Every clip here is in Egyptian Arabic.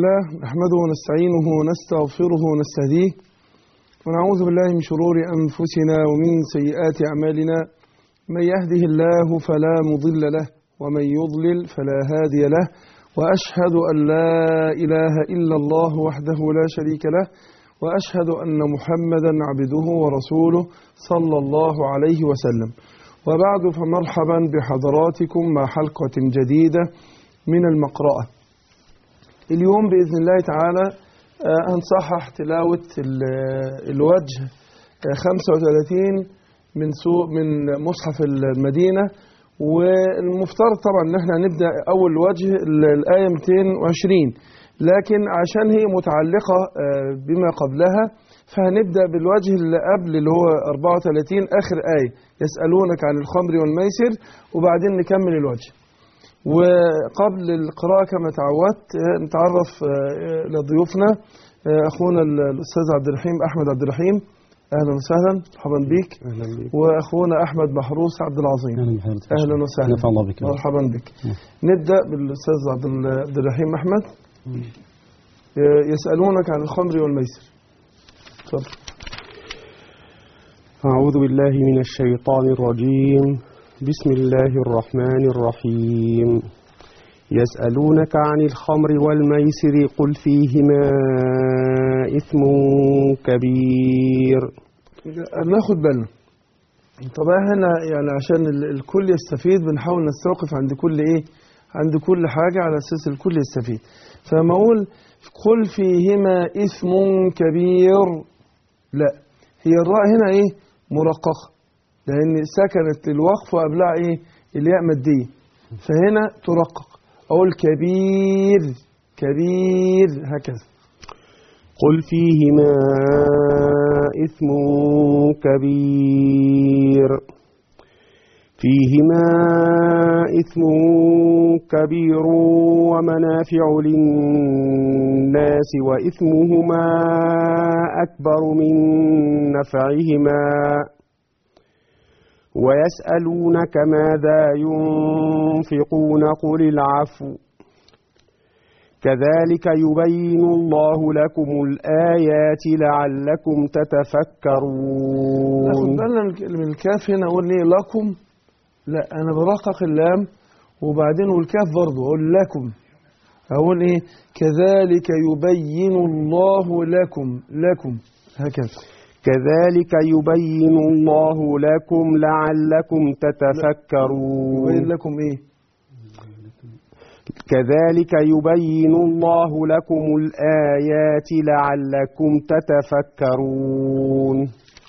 الله نحمده ونستعينه ونستغفره ونستهديه ونعوذ بالله من شرور أنفسنا ومن سيئات أعمالنا من يهده الله فلا مضل له ومن يضلل فلا هادي له وأشهد أن لا إله إلا الله وحده لا شريك له وأشهد أن محمدا عبده ورسوله صلى الله عليه وسلم وبعد فمرحبا بحضراتكم مع حلقة جديدة من المقرأة اليوم بإذن الله تعالى هنصحح تلاوة الوجه 35 من سوق من مصحف المدينة والمفترض طبعا ان احنا هنبدا اول وجه الايه 220 لكن عشان هي متعلقه بما قبلها فهنبدا بالوجه اللي قبل اللي هو 34 اخر ايه يسالونك عن الخمر والميسر وبعدين نكمل الوجه وقبل القراءة كما تعودت نتعرف لضيوفنا أخونا الأستاذ عبد الرحيم أحمد عبد الرحيم أهلا وسهلا مرحبا بك اهلا بك وأخونا أحمد محروس عبد العظيم اهلا بحضرتك أهلا وسهلا نفع الله بك مرحبا بك نبدأ بالأستاذ عبد عبد الرحيم أحمد يسألونك عن الخمر والميسر تفضل أعوذ بالله من الشيطان الرجيم بسم الله الرحمن الرحيم يسألونك عن الخمر والميسر قل فيهما إثم كبير ناخد بالنا طبعا هنا يعني عشان ال- الكل يستفيد بنحاول نستوقف عند كل ايه عند كل حاجة على أساس الكل يستفيد فما أقول قل فيهما إثم كبير لا هي الراء هنا ايه مرققة لأن سكنت الوقف وقبلها ايه الياء مادية فهنا ترقق أقول كبير كبير هكذا قل فيهما إثم كبير فيهما إثم كبير ومنافع للناس وإثمهما أكبر من نفعهما ويسألونك ماذا ينفقون قل العفو كذلك يبين الله لكم الآيات لعلكم ناخد تتفكرون بالنا من- من الكاف هنا اقول ليه لكم لا انا برقق اللام وبعدين والكاف برضه اقول لكم اقول ايه كذلك يبين الله لكم لكم هكذا كذلك يبين الله لكم لعلكم يبين تتفكرون لكم ايه كذلك يبين الله لكم الآيات لعلكم تتفكرون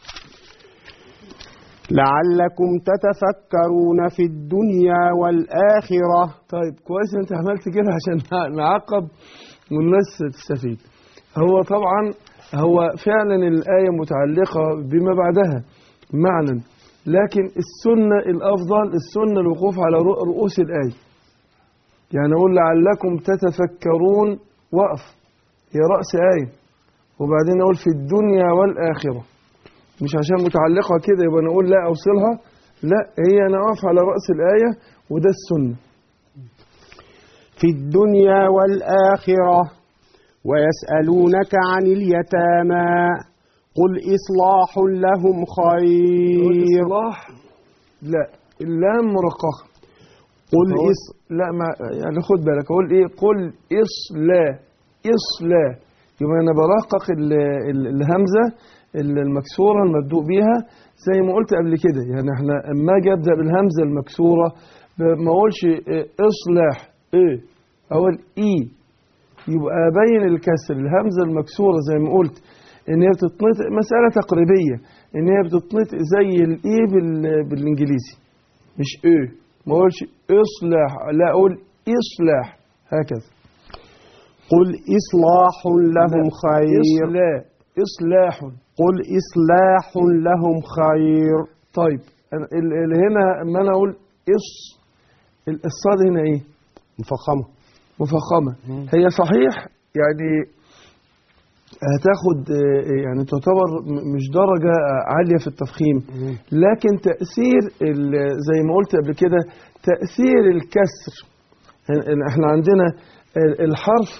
لعلكم تتفكرون في الدنيا والآخرة طيب كويس انت عملت كده عشان نعقب والناس تستفيد هو طبعا هو فعلا الآية متعلقة بما بعدها معنى لكن السنة الأفضل السنة الوقوف على رؤ- رؤوس الآية يعني أقول لعلكم تتفكرون وقف هي رأس آية وبعدين أقول في الدنيا والآخرة مش عشان متعلقة كده يبقى أنا أقول لا أوصلها لا هي أنا أقف على رأس الآية وده السنة في الدنيا والآخرة ويسألونك عن اليتامى قل إصلاح لهم خير الإصلاح لا اللام مرققة قل أقول إص لا ما يعني خد بالك أقول إيه قل إصلا إصلا يبقى أنا برقق ال- ال- الهمزة ال- المكسورة المبدوء بيها زي ما قلت قبل كده يعني احنا اما اجي ابدا بالهمزه المكسوره ب- ما اقولش إيه اصلاح ايه اقول اي يبقى ابين الكسر الهمزه المكسوره زي ما قلت ان هي بتتنطق مساله تقريبيه ان هي بتتنطق زي الاي بال- بالانجليزي مش ايه ما اقولش اصلاح لا اقول اصلاح هكذا قل إصلاح لهم خير اصلاح اصلاح قل إصلاح لهم خير طيب أنا- ال- ال- هنا اما انا اقول اص ال- الصاد هنا ايه مفخمة مفخمه هي صحيح يعني هتاخد آه، يعني تعتبر م- مش درجة آه، عالية في التفخيم لكن تأثير ال- زي ما قلت قبل كده تأثير الكسر إن- إن احنا عندنا ال- الحرف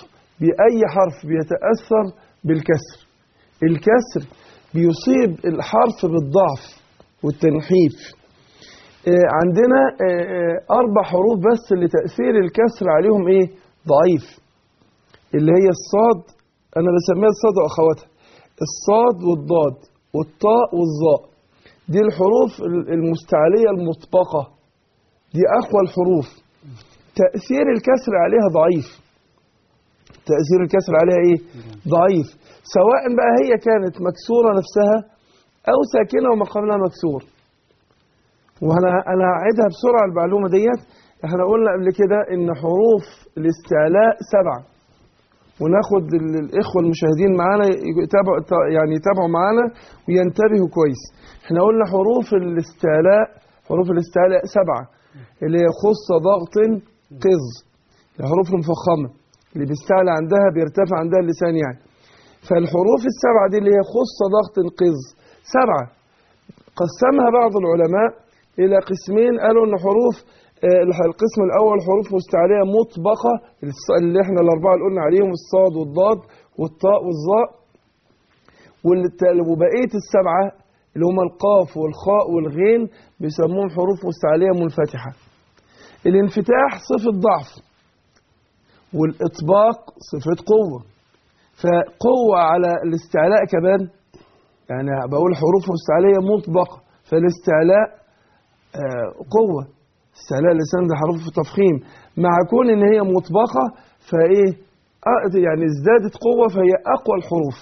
بأي حرف بيتأثر بالكسر الكسر بيصيب الحرف بالضعف والتنحيف آه، عندنا آه، آه، أربع حروف بس اللي تأثير الكسر عليهم إيه ضعيف اللي هي الصاد أنا بسميها الصاد وأخواتها الصاد والضاد والطاء والظاء دي الحروف ال- المستعلية المطبقة دي أقوى الحروف تأثير الكسر عليها ضعيف تأثير الكسر عليها إيه ضعيف سواء بقى هي كانت مكسورة نفسها أو ساكنة وما قبلها مكسور وأنا أنا هعيدها بسرعة المعلومة ديت احنا قلنا قبل كده إن حروف الاستعلاء سبعة وناخد ال- الإخوة المشاهدين معانا يتابعوا يعني يتابعوا معانا وينتبهوا كويس احنا قلنا حروف الاستعلاء حروف الاستعلاء سبعة اللي هي خص ضغط قز الحروف المفخمة اللي بيستعلى عندها بيرتفع عندها اللسان يعني فالحروف السبعة دي اللي هي خص ضغط قز سبعة قسمها بعض العلماء إلى قسمين قالوا إن حروف آه، الح- القسم الأول حروف مستعلية مطبقة الص- اللي احنا الأربعة اللي قلنا عليهم الصاد والضاد والطاء والظاء والت- وبقية السبعة اللي هما القاف والخاء والغين بيسموهم حروف مستعلية منفتحة الانفتاح صفة ضعف والإطباق صفة قوة فقوة على الاستعلاء كمان يعني بقول حروف مستعلية مطبقة فالاستعلاء آه، قوة استعلاء اللسان ده حروف تفخيم مع كون ان هي مطبقة فايه آه، يعني ازدادت قوة فهي اقوى الحروف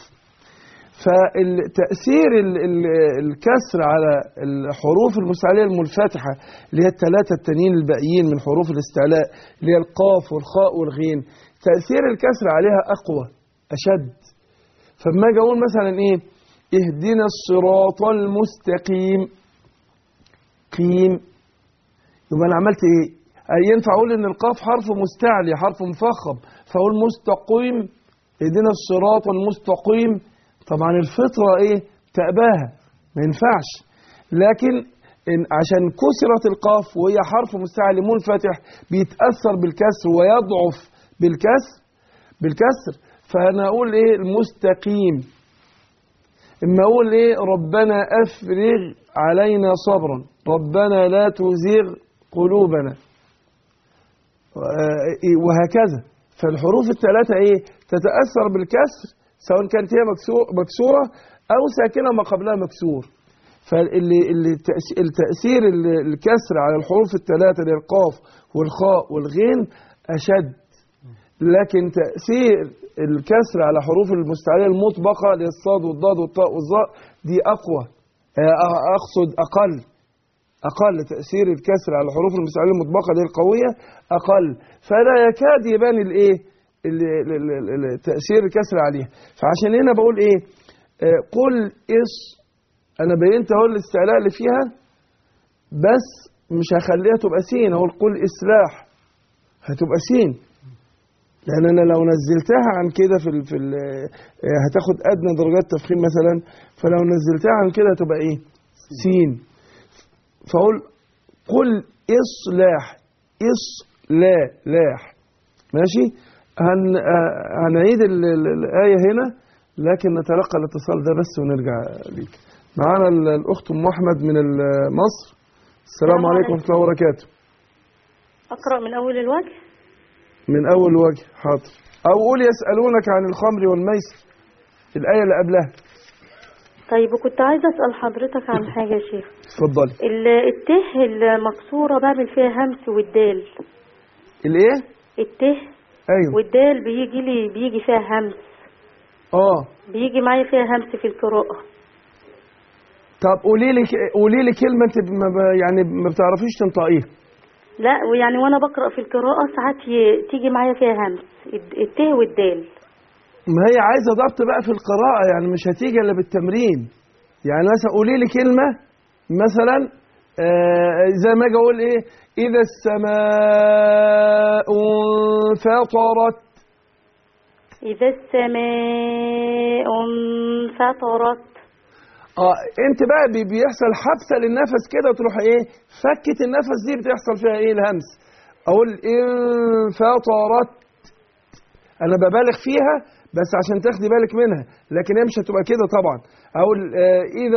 فتأثير ال- ال- الكسر على الحروف المستعلية المنفتحة اللي هي الثلاثة التانيين الباقيين من حروف الاستعلاء اللي هي القاف والخاء والغين تأثير الكسر عليها أقوى أشد فما أجي أقول مثلا إيه اهدنا الصراط المستقيم قيم يبقى أنا عملت إيه أي ينفع أقول إن القاف حرف مستعلي حرف مفخم فأقول مستقيم اهدنا الصراط المستقيم طبعا الفطرة إيه تأباها ما ينفعش لكن إن عشان كسرت القاف وهي حرف مستعلي منفتح بيتأثر بالكسر ويضعف بالكسر بالكسر فأنا أقول إيه المستقيم إما أقول إيه ربنا أفرغ علينا صبرا ربنا لا تزيغ قلوبنا آه، إيه، وهكذا فالحروف الثلاثة إيه تتأثر بالكسر سواء كانت هي مكسو- مكسورة أو ساكنة ما قبلها مكسور فاللي اللي التأس- التأثير ال- الكسر على الحروف الثلاثة اللي هي القاف والخاء والغين أشد لكن تأثير الكسر على حروف المستعلية المطبقة اللي هي الصاد والضاد والطاء والظاء دي أقوى آه، أقصد أقل أقل تأثير الكسر على الحروف المستعلية المطبقة اللي هي القوية أقل فلا يكاد يبان الإيه ال- ال- ال- ال- تأثير الكسر عليها فعشان هنا بقول إيه آه، قل إص أنا بينت أهو الاستعلاء اللي فيها بس مش هخليها تبقى سين أقول قل إصلاح هتبقى سين لأن أنا لو نزلتها عن كده في ال في ال آه، هتاخد أدنى درجات تفخيم مثلا فلو نزلتها عن كده هتبقى إيه؟ سين فأقول قل إصلاح إصلاح ماشي؟ هن آه، هنعيد ال- ال- الآية هنا لكن نتلقى الاتصال ده بس ونرجع ليك. معانا ال- الأخت أم أحمد من ال- مصر. السلام السلام عليكم ورحمة الله وبركاته. أقرأ من أول الوجه من أول وجه حاضر أو قول يسألونك عن الخمر والميسر الآية اللي قبلها طيب وكنت عايزة أسأل حضرتك عن حاجة يا شيخ اتفضلي ال- الته المكسورة بعمل فيها همس والدال الإيه؟ الته أيوه والدال بيجي لي بيجي فيها همس آه بيجي معايا فيها همس في القراءة طب قولي لي قولي لي كلمة أنت ما ب- يعني ما بتعرفيش تنطقيها لا ويعني وأنا بقرأ في القراءة ساعات ي- تيجي معايا فيها همس الد- الته والدال ما هي عايزة ضبط بقى في القراءة يعني مش هتيجي إلا بالتمرين يعني مثلا قولي لي كلمة مثلا آه زي ما أجي أقول إيه إذا السماء انفطرت إذا السماء انفطرت اه انت بقى بي- بيحصل حبسه للنفس كده وتروح ايه فكه النفس دي بتحصل فيها ايه الهمس اقول انفطرت انا ببالغ فيها بس عشان تاخدي بالك منها لكن هي مش هتبقى كده طبعا اقول آه، اذا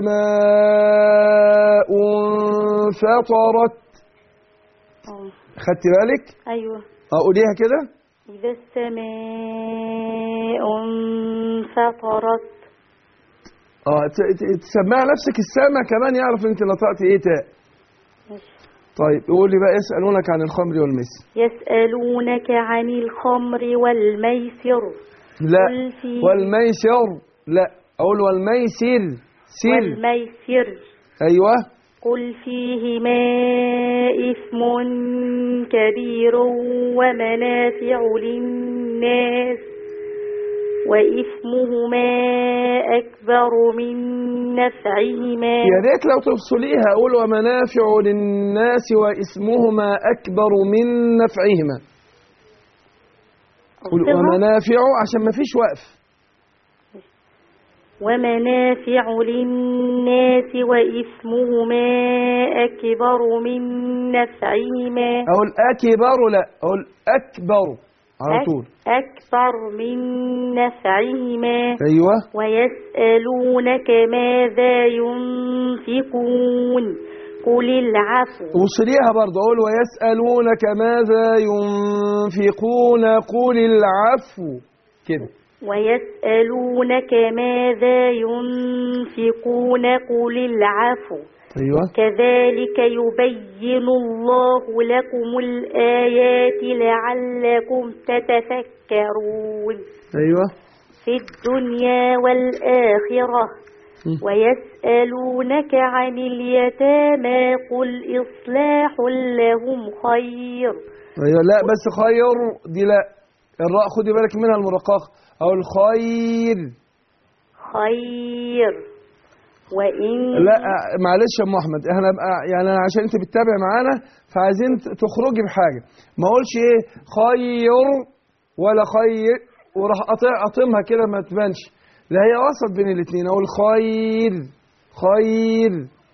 السماء انفطرت اه خدتي بالك ايوه اقوليها كده إذا السماء انفطرت اه ت- ت- تسمعي نفسك السما كمان يعرف انت نطقتي ايه تاء ماشي. طيب قولي بقى يسالونك عن الخمر والميسر يسألونك عن الخمر والميسر لا قل في والميسر لا اقول والميسر سر والميسر ايوه قل فيهما إثم كبير ومنافع للناس وإثمهما أكبر من نفعهما يا ريت لو تفصليها اقول ومنافع للناس واسمهما اكبر من نفعهما قول أوصلها؟ ومنافع عشان ما فيش وقف ومنافع للناس وإثمهما أكبر من نفعهما اقول اكبر لا اقول اكبر على طول أك- أكبر من نفعهما ايوه ويسألونك ماذا ينفقون قل العفو وصليها برضه اقول ويسالونك ماذا ينفقون قل العفو كده ويسألونك ماذا ينفقون قل العفو ايوه كذلك يبين الله لكم الآيات لعلكم تتفكرون ايوه في الدنيا والآخرة م. ويسألونك عن اليتامى قل إصلاح لهم خير ايوه لا بس خير دي لا الراء خدي بالك منها المرققه او الخير خير وإن لا معلش يا ام احمد احنا بقى يعني أنا عشان انت بتتابع معانا فعايزين ت- تخرجي بحاجه ما اقولش ايه خير ولا خير وراح قاطع قاطمها كده ما تبانش لا هي وسط بين الاثنين اقول خير خير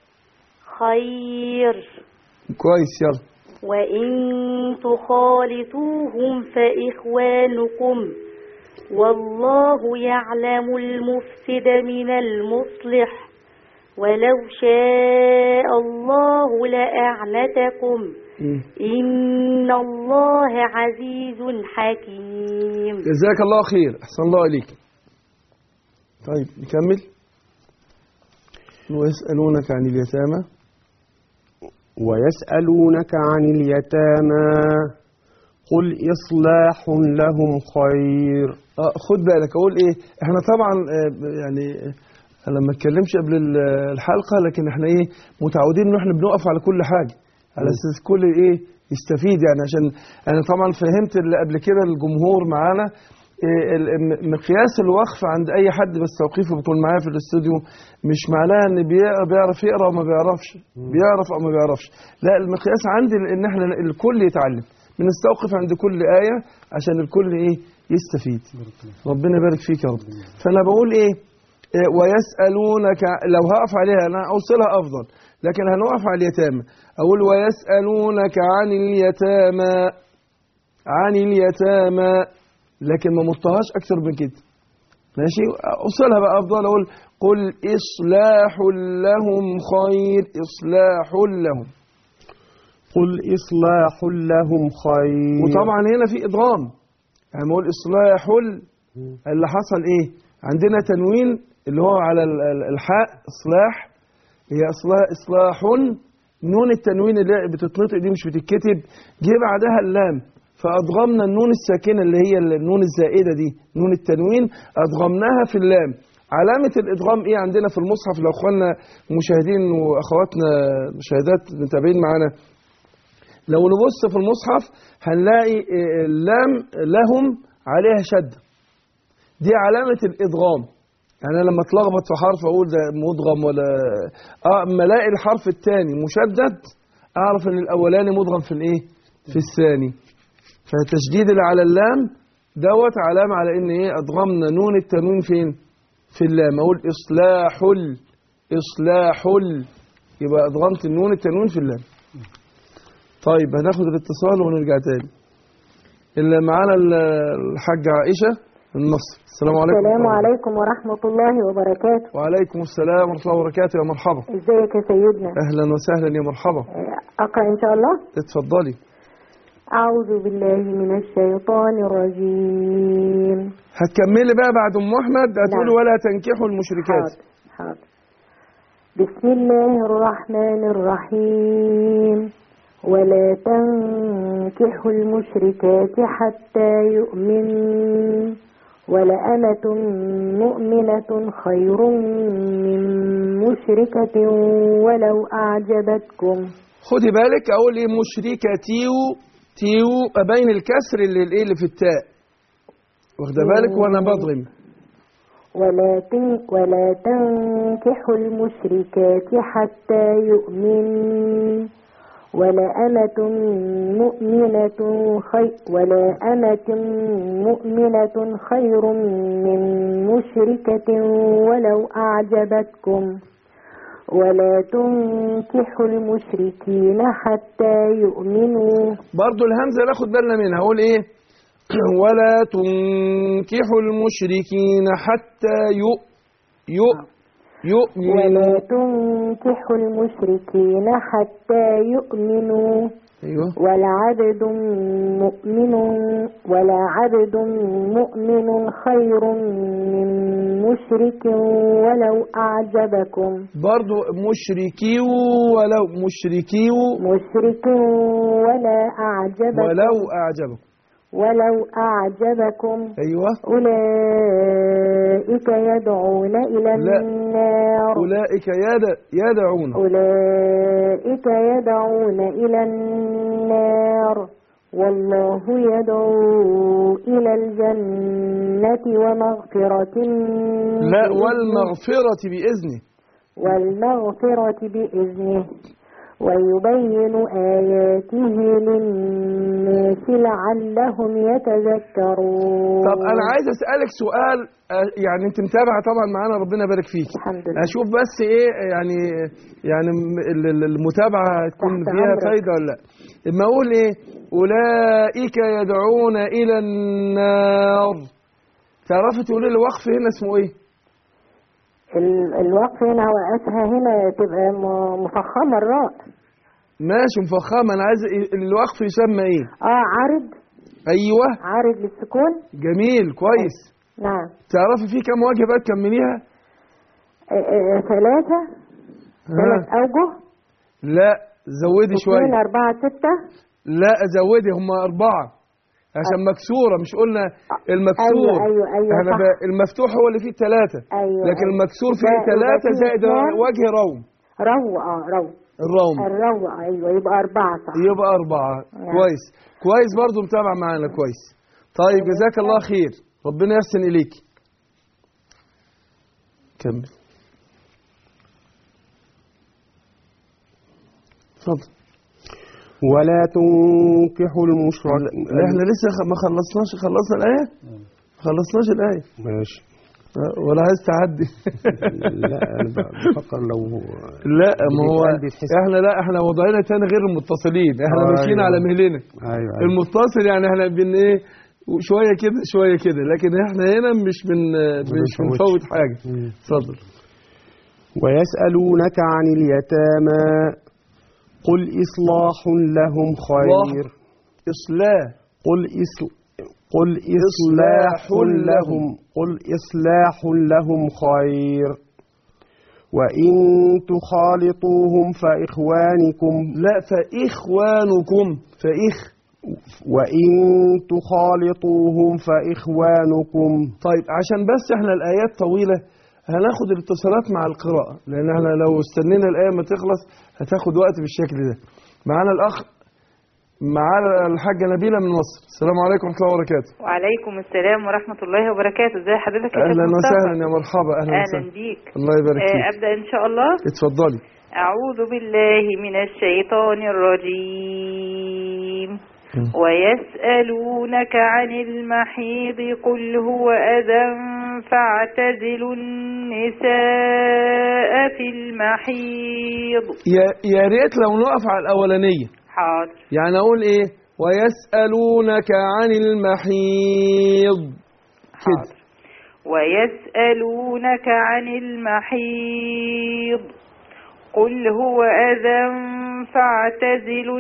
خير كويس يلا وإن تخالطوهم فإخوانكم والله يعلم المفسد من المصلح ولو شاء الله لأعنتكم مم. إن الله عزيز حكيم جزاك الله خير احسن الله اليك طيب نكمل ويسالونك عن اليتامى ويسألونك عن اليتامى قل إصلاح لهم خير اه خد بالك اقول ايه احنا طبعا آه، يعني آه، انا ما اتكلمش قبل ال- الحلقه لكن احنا ايه متعودين ان احنا بنقف على كل حاجه على اساس كل ايه يستفيد يعني عشان انا طبعا فهمت اللي قبل كده الجمهور معانا إيه ال- م- مقياس الوقف عند اي حد بس توقيفه بيكون معايا في الاستوديو مش معناها ان بيقرا بيعرف يقرا وما بيعرفش بيعرف او ما بيعرفش لا المقياس عندي ان احنا الكل يتعلم بنستوقف عند كل ايه عشان الكل ايه يستفيد ربنا يبارك فيك يا رب فانا بقول ايه إيه، ويسالونك لو هقف عليها انا اوصلها افضل لكن هنقف على اليتامى اقول ويسالونك عن اليتامى عن اليتامى لكن ما مطهاش اكثر من كده ماشي اوصلها بقى افضل اقول قل اصلاح لهم خير اصلاح لهم قل إصلاح لهم خير وطبعا هنا في ادغام يعني بقول اصلاح ال- اللي حصل ايه عندنا تنوين اللي هو على ال- ال- الحاء اصلاح هي اصلاح اصلاح نون التنوين اللي بتتنطق دي مش بتتكتب جه بعدها اللام فادغمنا النون الساكنه اللي هي النون الزائده دي نون التنوين ادغمناها في اللام علامة الإدغام إيه عندنا في المصحف لو إخواننا مشاهدين وأخواتنا مشاهدات متابعين معانا لو نبص في المصحف هنلاقي آه، اللام لهم عليها شدة دي علامة الإدغام يعني أنا لما اتلخبط في حرف أقول ده مدغم ولا اه اما الاقي الحرف الثاني مشدد أعرف إن الأولاني مدغم في الإيه؟ في الثاني فالتشديد اللي على اللام دوت علامة على إن إيه أدغمنا نون التنوين فين؟ في اللام أقول إصلاح ال إصلاح ال يبقى أدغمت النون التنوين في اللام طيب هناخد الاتصال ونرجع تاني اللي معانا ال- الحاجة عائشة من مصر السلام عليكم السلام عليكم ورحمة الله وبركاته وعليكم السلام ورحمة الله وبركاته يا مرحبا ازيك يا سيدنا أهلا وسهلا يا مرحبا أقرأ إن شاء الله اتفضلي أعوذ بالله من الشيطان الرجيم هتكملي بقى بعد أم أحمد هتقولي نعم. ولا تنكحوا المشركات حاضر حاضر بسم الله الرحمن الرحيم ولا تنكحوا المشركات حتى يؤمنوا ولأمة مؤمنة خير من مشركة ولو أعجبتكم خدي بالك أقول إيه مشركة تيو تيو أبين الكسر اللي الإيه اللي في التاء واخدة بالك وأنا بضغم ولا تن ولا تنكحوا المشركات حتى يؤمنوا ولأمة مؤمنة خير ولا أمة مؤمنة خير من مشركة ولو أعجبتكم ولا تنكحوا المشركين حتى يؤمنوا برضو الهمزة ناخد بالنا منها أقول إيه ولا تنكحوا المشركين حتى يؤ يؤ يؤمنوا ولا تنكحوا المشركين حتى يؤمنوا أيوه ولعبد مؤمن ولعبد مؤمن خير من مشرك ولو أعجبكم برضو مشركيو ولو مشركيو مشرك ولا أعجبكم ولو أعجبكم ولو أعجبكم أيوه أولئك يدعون إلى لا. النار أولئك يد يدعون أولئك يدعون إلى النار والله يدعو إلى الجنة ومغفرة لا بإذنه- والمغفرة بإذنه والمغفرة بإذنه ويبين آياته للناس لعلهم يتذكرون طب أنا عايز أسألك سؤال آه، يعني أنت متابعة طبعا معانا ربنا يبارك فيك الحمد لله أشوف بس إيه يعني يعني م- ال- ال- المتابعة تكون تحت فيها أمرك. فايدة ولا لا لما أقول إيه أولئك يدعون إلى النار تعرفي تقولي لي الوقف هنا اسمه إيه؟ ال- الوقف هنا وقتها هنا تبقى م- مفخمة الراء ماشي مفخمة أنا عايز إيه- الوقف يسمى إيه؟ اه عارض أيوه عارض للسكون جميل كويس نعم تعرفي في كام وجه بقى تكمليها؟ آه، آه، ثلاثة ثلاث ها أوجه لا زودي اثنين شوية أربعة ستة لا زودي هم أربعة عشان مكسورة مش قلنا المكسور أيوة أيوة أيوة احنا صح ب- المفتوح هو اللي فيه ثلاثة أيوة لكن أيوة. المكسور فيه ده- ثلاثة يبقى فيه زائد اثنان. وجه روم رو اه رو الروم الرو أيوة يبقى أربعة صح يبقى أربعة نعم. كويس كويس برضو متابع معانا كويس طيب جزاك الله خير ربنا يحسن إليك كمل اتفضل ولا تنكحوا المشرك لا، احنا لسه خ- ما خلصناش خلصنا الآية ما خلصناش الآية ماشي أه، ولا عايز تعدي لا انا بفكر لو لا ما هو قلبي تحس- احنا لا احنا وضعنا تاني غير المتصلين احنا آه، ماشيين أيوة. على مهلنا ايوه ايوه المتصل يعني احنا بن ايه شويه كده شويه كده لكن احنا هنا مش بن مش بنفوتش. بنفوت حاجه مم. اتفضل ويسألونك عن اليتامى قل إصلاح لهم خير اصلاح قل إصل قل إصلاح لهم قل إصلاح لهم خير وإن تخالطوهم فإخوانكم لا فاخوانكم فاخ وإن تخالطوهم فإخوانكم طيب عشان بس احنا الايات طويله هناخد الاتصالات مع القراءه لان احنا لو استنينا الايه ما تخلص هتاخد وقت بالشكل ده معانا الاخ معانا الحاجه نبيله من مصر السلام عليكم ورحمه الله وبركاته وعليكم السلام ورحمة الله وبركاته ازي حضرتك يا اهلا شيخ مصطفى؟ وسهلا يا مرحبا اهلا اهلا وسهلا بيك الله يبارك آه، فيك ابدأ ان شاء الله اتفضلي اعوذ بالله من الشيطان الرجيم مم. ويسألونك عن المحيض قل هو أذى فاعتزلوا النساء في المحيض يا يا ريت لو نقف على الاولانيه حاضر يعني اقول ايه ويسألونك عن المحيض كده حاضر ويسألونك عن المحيض قل هو أذى فاعتزلوا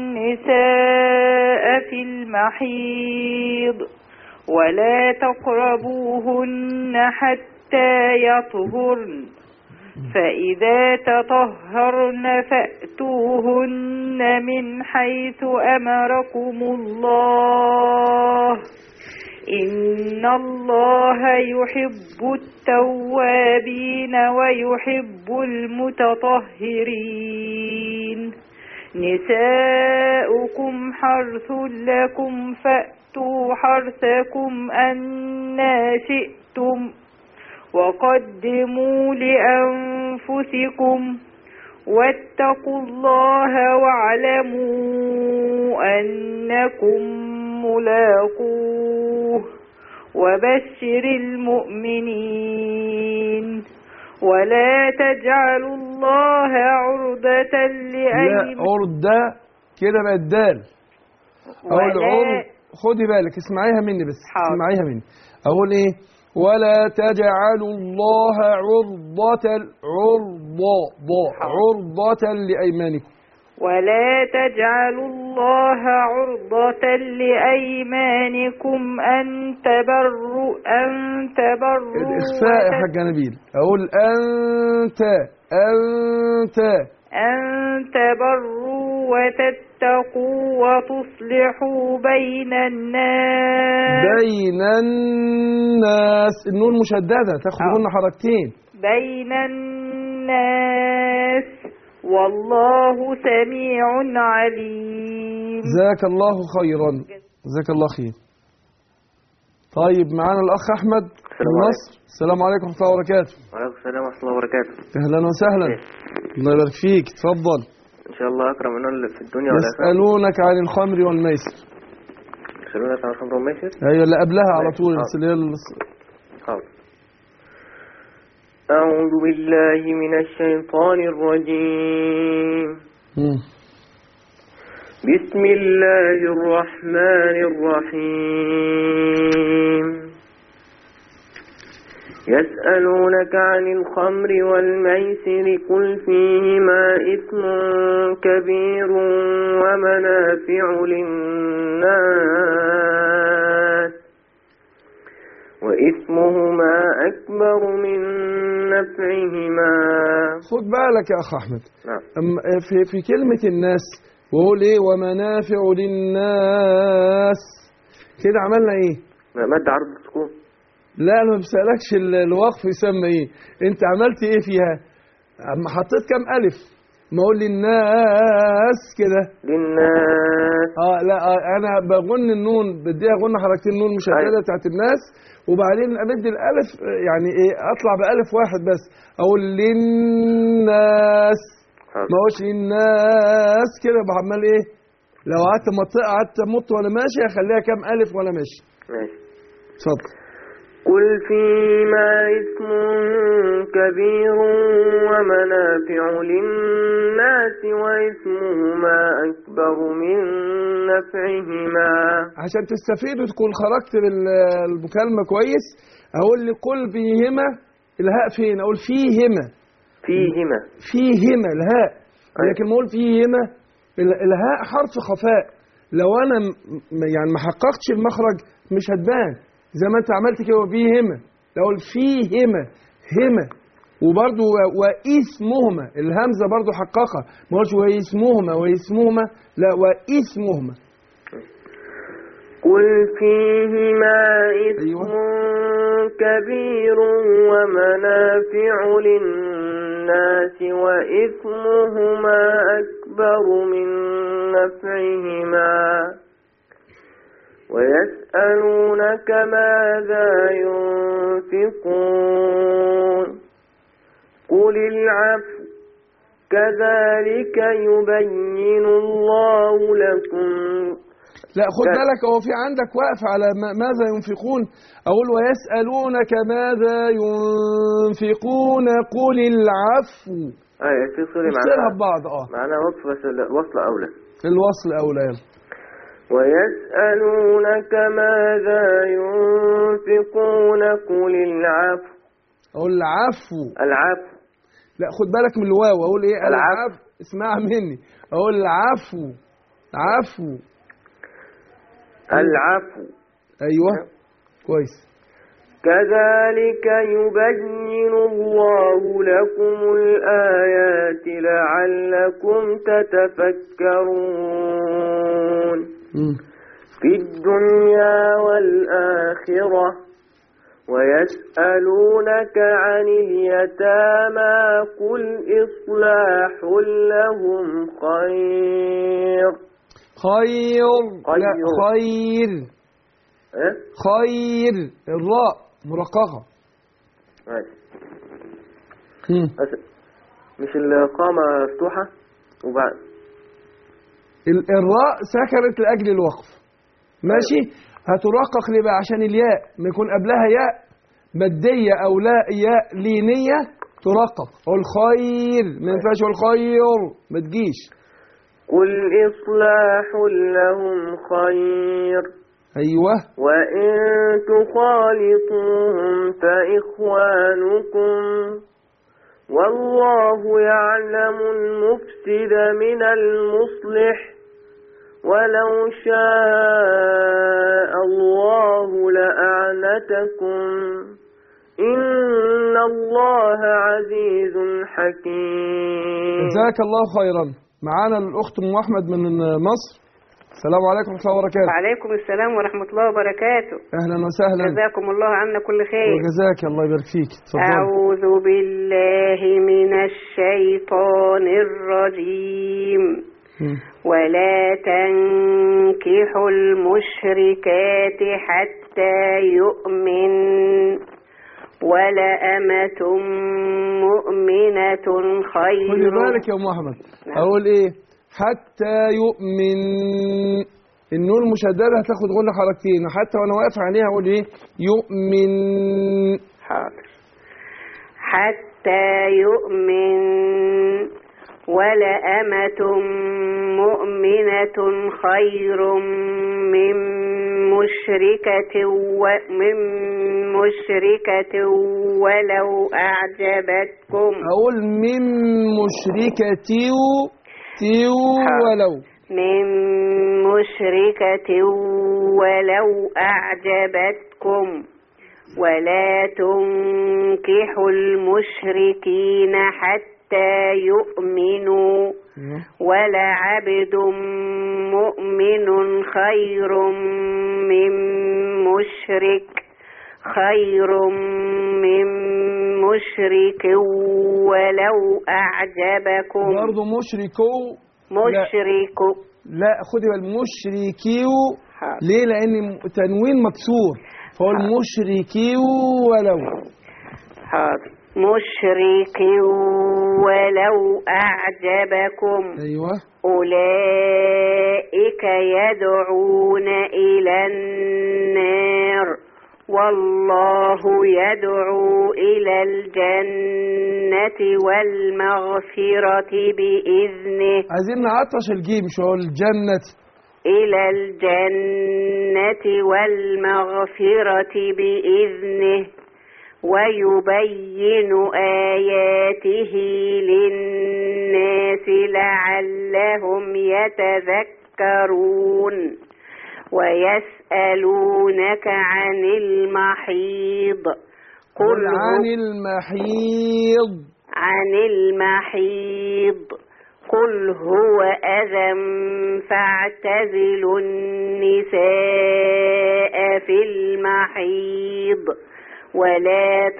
النساء في المحيض ولا تقربوهن حتى يطهرن فإذا تطهرن فأتوهن من حيث أمركم الله إن الله يحب التوابين ويحب المتطهرين نساؤكم حرث لكم فأتوا حرثكم أنا شئتم وقدموا لأنفسكم واتقوا الله واعلموا أنكم ملاقوه وبشر المؤمنين ولا تجعلوا الله عرضة لا لأيمانكم عرضة كده بقت دال أقول ولا- عرض خدي بالك اسمعيها مني بس حاضر. اسمعيها مني أقول إيه ولا تجعلوا الله عرضة عرضة ضاء حاضر. عرضة لأيمانكم ولا تجعلوا الله عرضة لأيمانكم أن تبروا أن تبروا الإخفاء يا وتت- حاج نبيل أقول أنت أنت أن تبروا وتتقوا وتصلحوا بين الناس بين الناس النون مشددة تاخد آه. منها حركتين بين الناس والله سميع عليم جزاك الله خيرا جزاك الله خير طيب معانا الأخ أحمد من مصر السلام عليكم ورحمة الله وبركاته وعليكم السلام ورحمة الله وبركاته أهلا وسهلا الله يبارك فيك تفضل إن شاء الله أكرم من اللي في الدنيا والآخرة يسألونك عن الخمر والميسر يسألونك عن الخمر والميسر أيوة اللي قبلها على طول حاضر. بس اللي هي الس- حاضر أعوذ بالله من الشيطان الرجيم مم. بسم الله الرحمن الرحيم يسألونك عن الخمر والميسر قل فيهما إثم كبير ومنافع للناس وإثمهما أكبر من نفعهما خد بالك يا أخ أحمد نعم أما في, في كلمة الناس وقول إيه ومنافع للناس كده عملنا إيه مادة عرض السكون لا انا ما بسالكش ال- الوقف يسمى ايه انت عملت ايه فيها اما حطيت كام الف ما اقول للناس كده للناس اه لا آه انا بغن النون بديها غن حركتين النون مشدده أيوة. بتاعت الناس وبعدين امد الالف آه، يعني ايه اطلع بالف واحد بس اقول للناس ما حاضر. اقولش للناس كده بعمل ايه لو قعدت مط قعدت امط وانا ماشي اخليها كام الف وانا ماشي ماشي اتفضل قل فيما اسم كبير ومنافع للناس وإثمهما أكبر من نفعهما عشان تستفيد وتكون خرجت بالمكالمة كويس أقول لي قل فيهما الهاء فين أقول فيهما فيهما فيهما الهاء لكن ما أقول فيهما ال- الهاء حرف خفاء لو أنا م- م- يعني ما حققتش المخرج مش هتبان زي ما أنت عملت كده فيهما لو أقول فيهما هما وبرضو و- واسمهما الهمزة برضو حققها ما قلتش واسمهما واسمهما لا واسمهما قل فيهما إثم أيوة. كبير ومنافع للناس وإثمهما أكبر من نفعهما ويسألونك ماذا ينفقون قل العفو كذلك يبين الله لكم لا خد لا. بالك هو في عندك وقف على ما- ماذا ينفقون أقول ويسألونك ماذا ينفقون قل العفو أي في صلة نفصلها معناها ببعض اه معناها وصف بس الوصل أولى الوصل أولى يلا ويسألونك ماذا ينفقون قل العفو اقول العفو العفو لا خد بالك من الواو اقول ايه العفو. العفو اسمعها مني اقول العفو عفو العفو ايوه كويس كذلك يبين الله لكم الآيات لعلكم تتفكرون مم. في الدنيا والآخرة ويسألونك عن اليتامى قل إصلاح لهم خير خير لا خير. خير إيه؟ خير الراء مرققة ماشي. مم. بس مش القامة مفتوحة وبعد ال- الراء سكنت لأجل الوقف ماشي هترقق ليه بقى عشان الياء ما يكون قبلها ياء مادية أو لا ياء لينية ترقق والخير ما ينفعش الخير ما تجيش قل إصلاح لهم خير أيوه وإن تخالطوهم فإخوانكم والله يعلم المفسد من المصلح ولو شاء الله لأعنتكم إن الله عزيز حكيم جزاك الله خيرا معانا الأخت أم أحمد من مصر السلام عليكم ورحمة الله وبركاته وعليكم السلام ورحمة الله وبركاته أهلا وسهلا جزاكم الله عنا كل خير وجزاك الله يبارك فيك اتفضل أعوذ بالله من الشيطان الرجيم ولا تنكحوا المشركات حتى يؤمن ولأمة مؤمنة خلي خير بالك يا أم أحمد أقول إيه حتى يؤمن النون المشددة هتاخد غنى حركتين حتى وأنا واقف عليها أقول إيه يؤمن حاضر حتى يؤمن ولأمة مؤمنة خير من مشركة ومن مشركة ولو أعجبتكم أقول من مشركة تيو تيو ولو من مشركة ولو أعجبتكم ولا تنكحوا المشركين حتى يؤمنوا ولعبد مؤمن خير من مشرك خير من مشرك ولو أعجبكم برضه مشركو مشرك لا خدي بال مشركيو حاضر. ليه لأن تنوين مكسور فهو المشركيو ولو حاضر مشرك ولو أعجبكم أيوه أولئك يدعون إلى النار والله يدعو إلى الجنة والمغفرة بإذنه عايزين نعطش الجيم شو هو الجنة إلى الجنة والمغفرة بإذنه ويبين آياته للناس لعلهم يتذكرون ويسألونك عن المحيض قل عن هو- المحيض عن المحيض قل هو أذى فاعتزلوا النساء في المحيض ولا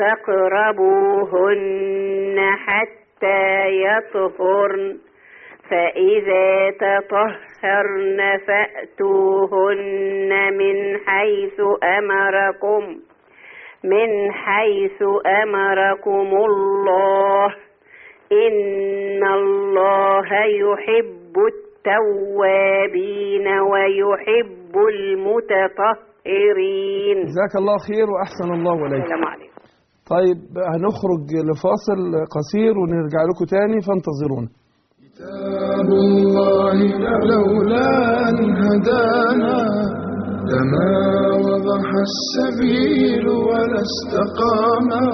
تقربوهن حتى يطهرن فإذا تطهرن فأتوهن من حيث أمركم من حيث أمركم الله إن الله يحب التوابين ويحب المتطهرين جزاك الله خير وأحسن الله إليك السلام عليكم طيب هنخرج لفاصل قصير ونرجع لكم تاني فانتظرونا كتاب الله لولا أن هدانا لما وضح السبيل ولا استقاما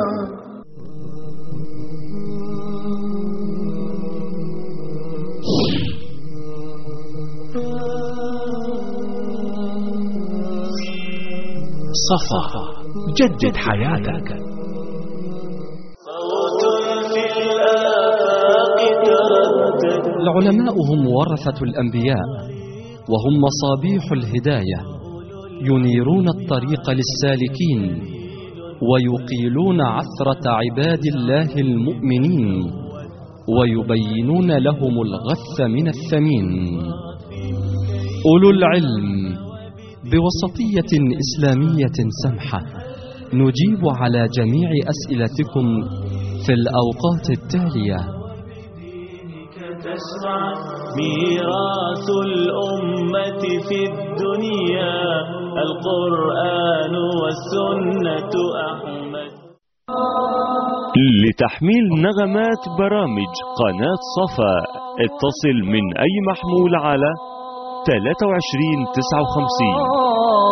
صفا جدد حياتك العلماء هم ورثة الأنبياء وهم مصابيح الهداية ينيرون الطريق للسالكين ويقيلون عثرة عباد الله المؤمنين ويبينون لهم الغث من الثمين أولو العلم بوسطية إسلامية سمحة نجيب على جميع أسئلتكم في الأوقات التالية تسمع ميراث الأمة في الدنيا القرآن والسنة أحمد لتحميل نغمات برامج قناة صفا اتصل من أي محمول على 23 59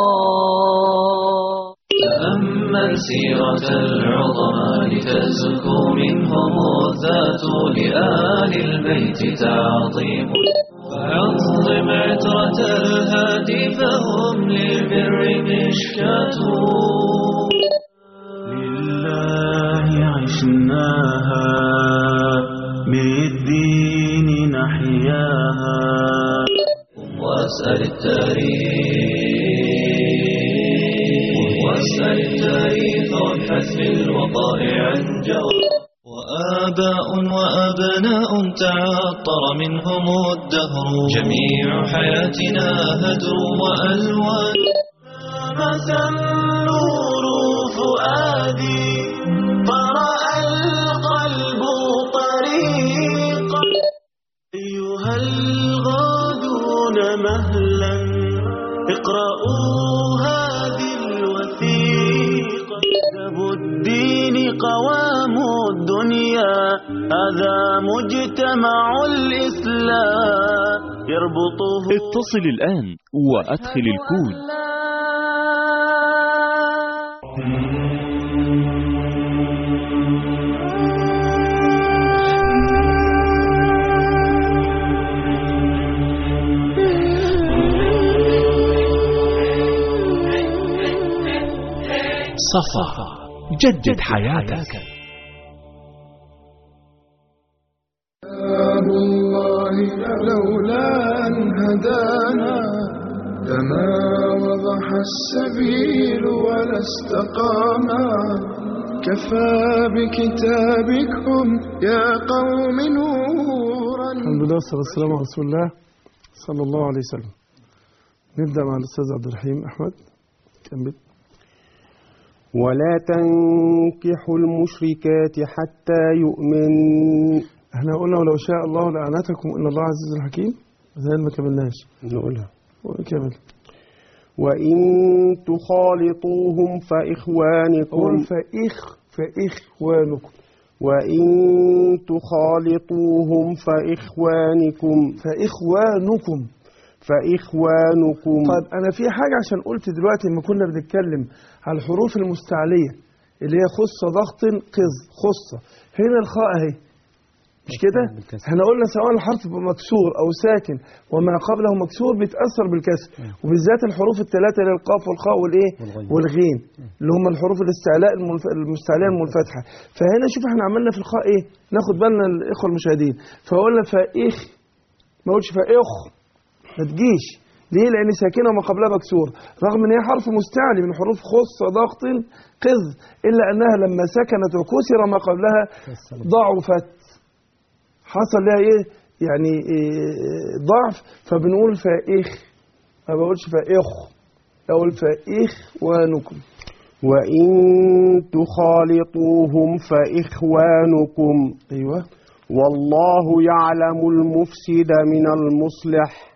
تأمل سيرة العظماء تزكو منهم الذات لآل البيت تعظيم فعظم عترة الهادي فهم للبر مشكاة لله عشناها بالدين نحياها واسأل التاريخ واسأل التاريخ وابحث في الوقائع عن جواب وآباء وأبناء تعطر منهم الدهر جميع حياتنا هدر وألوان مثل نور فؤادي فرأى القلب طريقا أيها الغادون مهلا اقرأوا هذه الوثيقة كتاب الدين قوام الدنيا هذا مجتمع الإسلام يربطه اتصل الآن وأدخل الكود صفا جدد حياتك كتاب الله لولا أن هدانا لما وضح السبيل ولا استقاما كفى بكتابكم يا قوم نورا الحمد لله والصلاة والسلام على رسول الله صلى الله عليه وسلم نبدأ مع الأستاذ عبد الرحيم أحمد كمل ولا تنكحوا المشركات حتى يؤمن احنا قلنا ولو شاء الله لأعنتكم إن الله عزيز حكيم زي ما كملناش نقولها وكمل وإن تخالطوهم فإخوانكم قول فإخ فإخوانكم وإن تخالطوهم فإخوانكم فإخوانكم فإخوانكم طيب أنا في حاجة عشان قلت دلوقتي لما كنا بنتكلم على الحروف المستعلية اللي هي خصة ضغط قز خصة هنا الخاء أهي مش كده؟ احنا قلنا سواء الحرف مكسور أو ساكن وما قبله مكسور بيتأثر بالكسر وبالذات الحروف الثلاثة اللي هي القاف والخاء والإيه؟ والغين اللي هم الحروف الاستعلاء المنف... المستعلية المنفتحة فهنا شوف احنا عملنا في الخاء إيه؟ ناخد بالنا الإخوة المشاهدين فقلنا فإخ ما قلتش فإخ ما تجيش ليه؟ لأن ساكنة وما قبلها مكسور رغم إن هي حرف مستعلي من حروف خص ضغط قذ إلا أنها لما سكنت وكسر ما قبلها ضعفت حصل لها إيه؟ يعني إيه ضعف فبنقول فإخ ما بقولش فإخ أقول فإخوانكم وإن تخالطوهم فإخوانكم أيوه والله يعلم المفسد من المصلح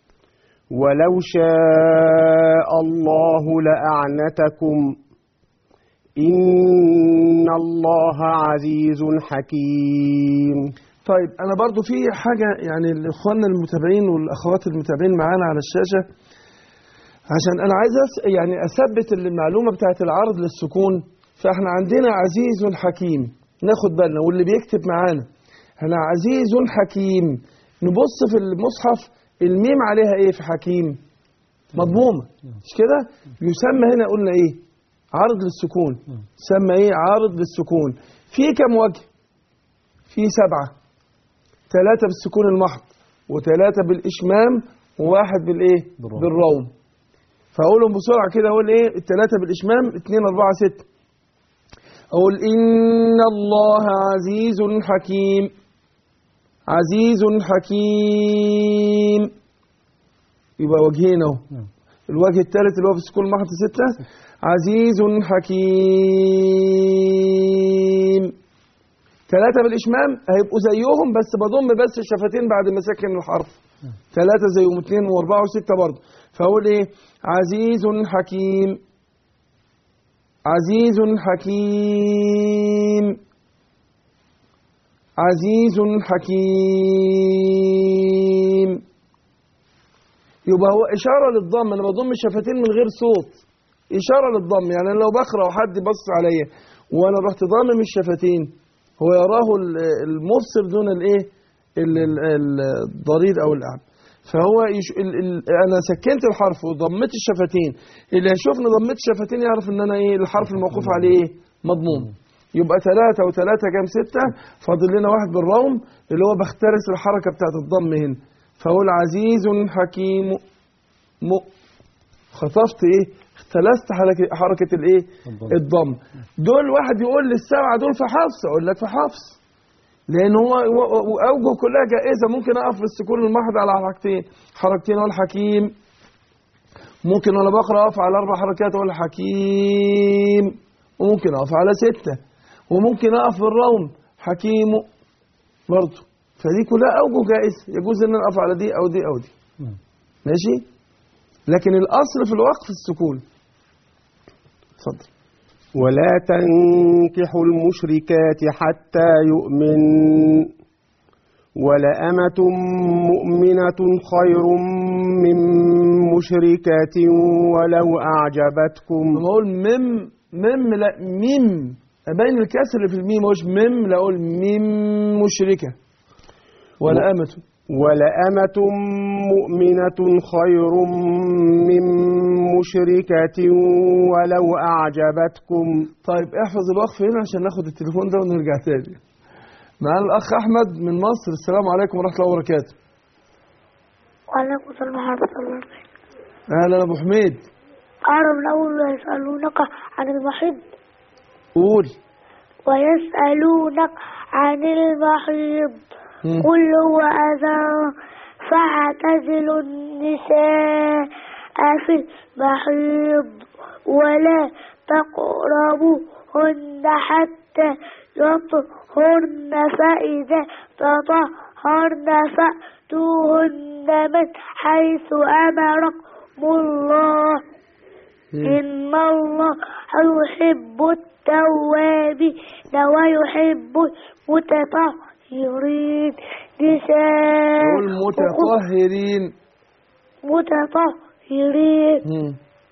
ولو شاء الله لأعنتكم إن الله عزيز حكيم طيب انا برضو في حاجه يعني لاخواننا المتابعين والاخوات المتابعين معانا على الشاشه عشان انا عايز أس يعني اثبت المعلومه بتاعت العرض للسكون فاحنا عندنا عزيز حكيم ناخد بالنا واللي بيكتب معانا احنا عزيز حكيم نبص في المصحف الميم عليها ايه في حكيم مضمومه مش كده يسمى هنا قلنا ايه عرض للسكون يسمى ايه عارض للسكون في كم وجه في سبعه ثلاثه بالسكون المحض وثلاثه بالاشمام وواحد بالايه بالروم فاقولهم بسرعه كده اقول ايه الثلاثه بالاشمام اثنين اربعه سته اقول ان الله عزيز حكيم عزيز حكيم يبقى وجهين اهو الوجه الثالث اللي هو في السكون المحض ستة عزيز حكيم ثلاثة بالإشمام هيبقوا زيهم بس بضم بس الشفتين بعد ما سكن الحرف ثلاثة زيهم اثنين واربعة وستة برضه فأقول إيه عزيز حكيم عزيز حكيم عزيز حكيم يبقى هو إشارة للضم أنا بضم الشفتين من غير صوت إشارة للضم يعني أنا لو بقرأ وحد بص عليا وأنا رحت ضامم الشفتين هو يراه ال- المبصر دون الإيه ال- ال- الضرير أو الأعمى فهو يش... ال... ال... أنا سكنت الحرف وضمت الشفتين اللي هيشوفني ضمت الشفتين يعرف إن أنا إيه الحرف الموقوف عليه إيه مضموم يبقى ثلاثة وثلاثة كام ستة فاضل لنا واحد بالروم اللي هو بخترس الحركة بتاعت الضم هنا فأقول عزيز حكيم م خطفت إيه اختلست حركة, حركة الإيه الضم دول واحد يقول لي السبعة دول في حفص أقول لك في حفص لأن هو و- وأوجه كلها جائزة ممكن أقف في السكون المحض على حركتين حركتين أقول حكيم ممكن وأنا بقرأ أقف على أربع حركات أقول حكيم وممكن أقف على ستة وممكن أقف بالروم حكيم برضه فدي كلها أوجه جائزة يجوز إن أنا أقف على دي أو دي أو دي ماشي لكن الأصل في الوقف السكون اتفضل ولا تنكحوا المشركات حتى يؤمن ولأمة مؤمنة خير من مشركة ولو أعجبتكم لما أقول مم مم لا ميم أبين الكسر اللي في الميم مش مم لا أقول ميم مشركة ولا أمة ولأمة مؤمنة خير من مشركة ولو أعجبتكم طيب احفظ الوقف هنا عشان ناخد التليفون ده ونرجع تاني معانا الأخ أحمد من مصر السلام عليكم ورحمة الله وبركاته وعليكم السلام ورحمة الله وبركاته أهلا أبو حميد أعرف الأول يسألونك عن المحيض قول ويسألونك عن المحيض مم. قل هو أذى فاعتزلوا النساء في المحيض ولا تقربوهن حتى يطهرن فإذا تطهرن فأتوهن من حيث أمركم الله إن الله يحب التوابين ويحب المتطهرين نساء قول متطهرين متطهرين مم.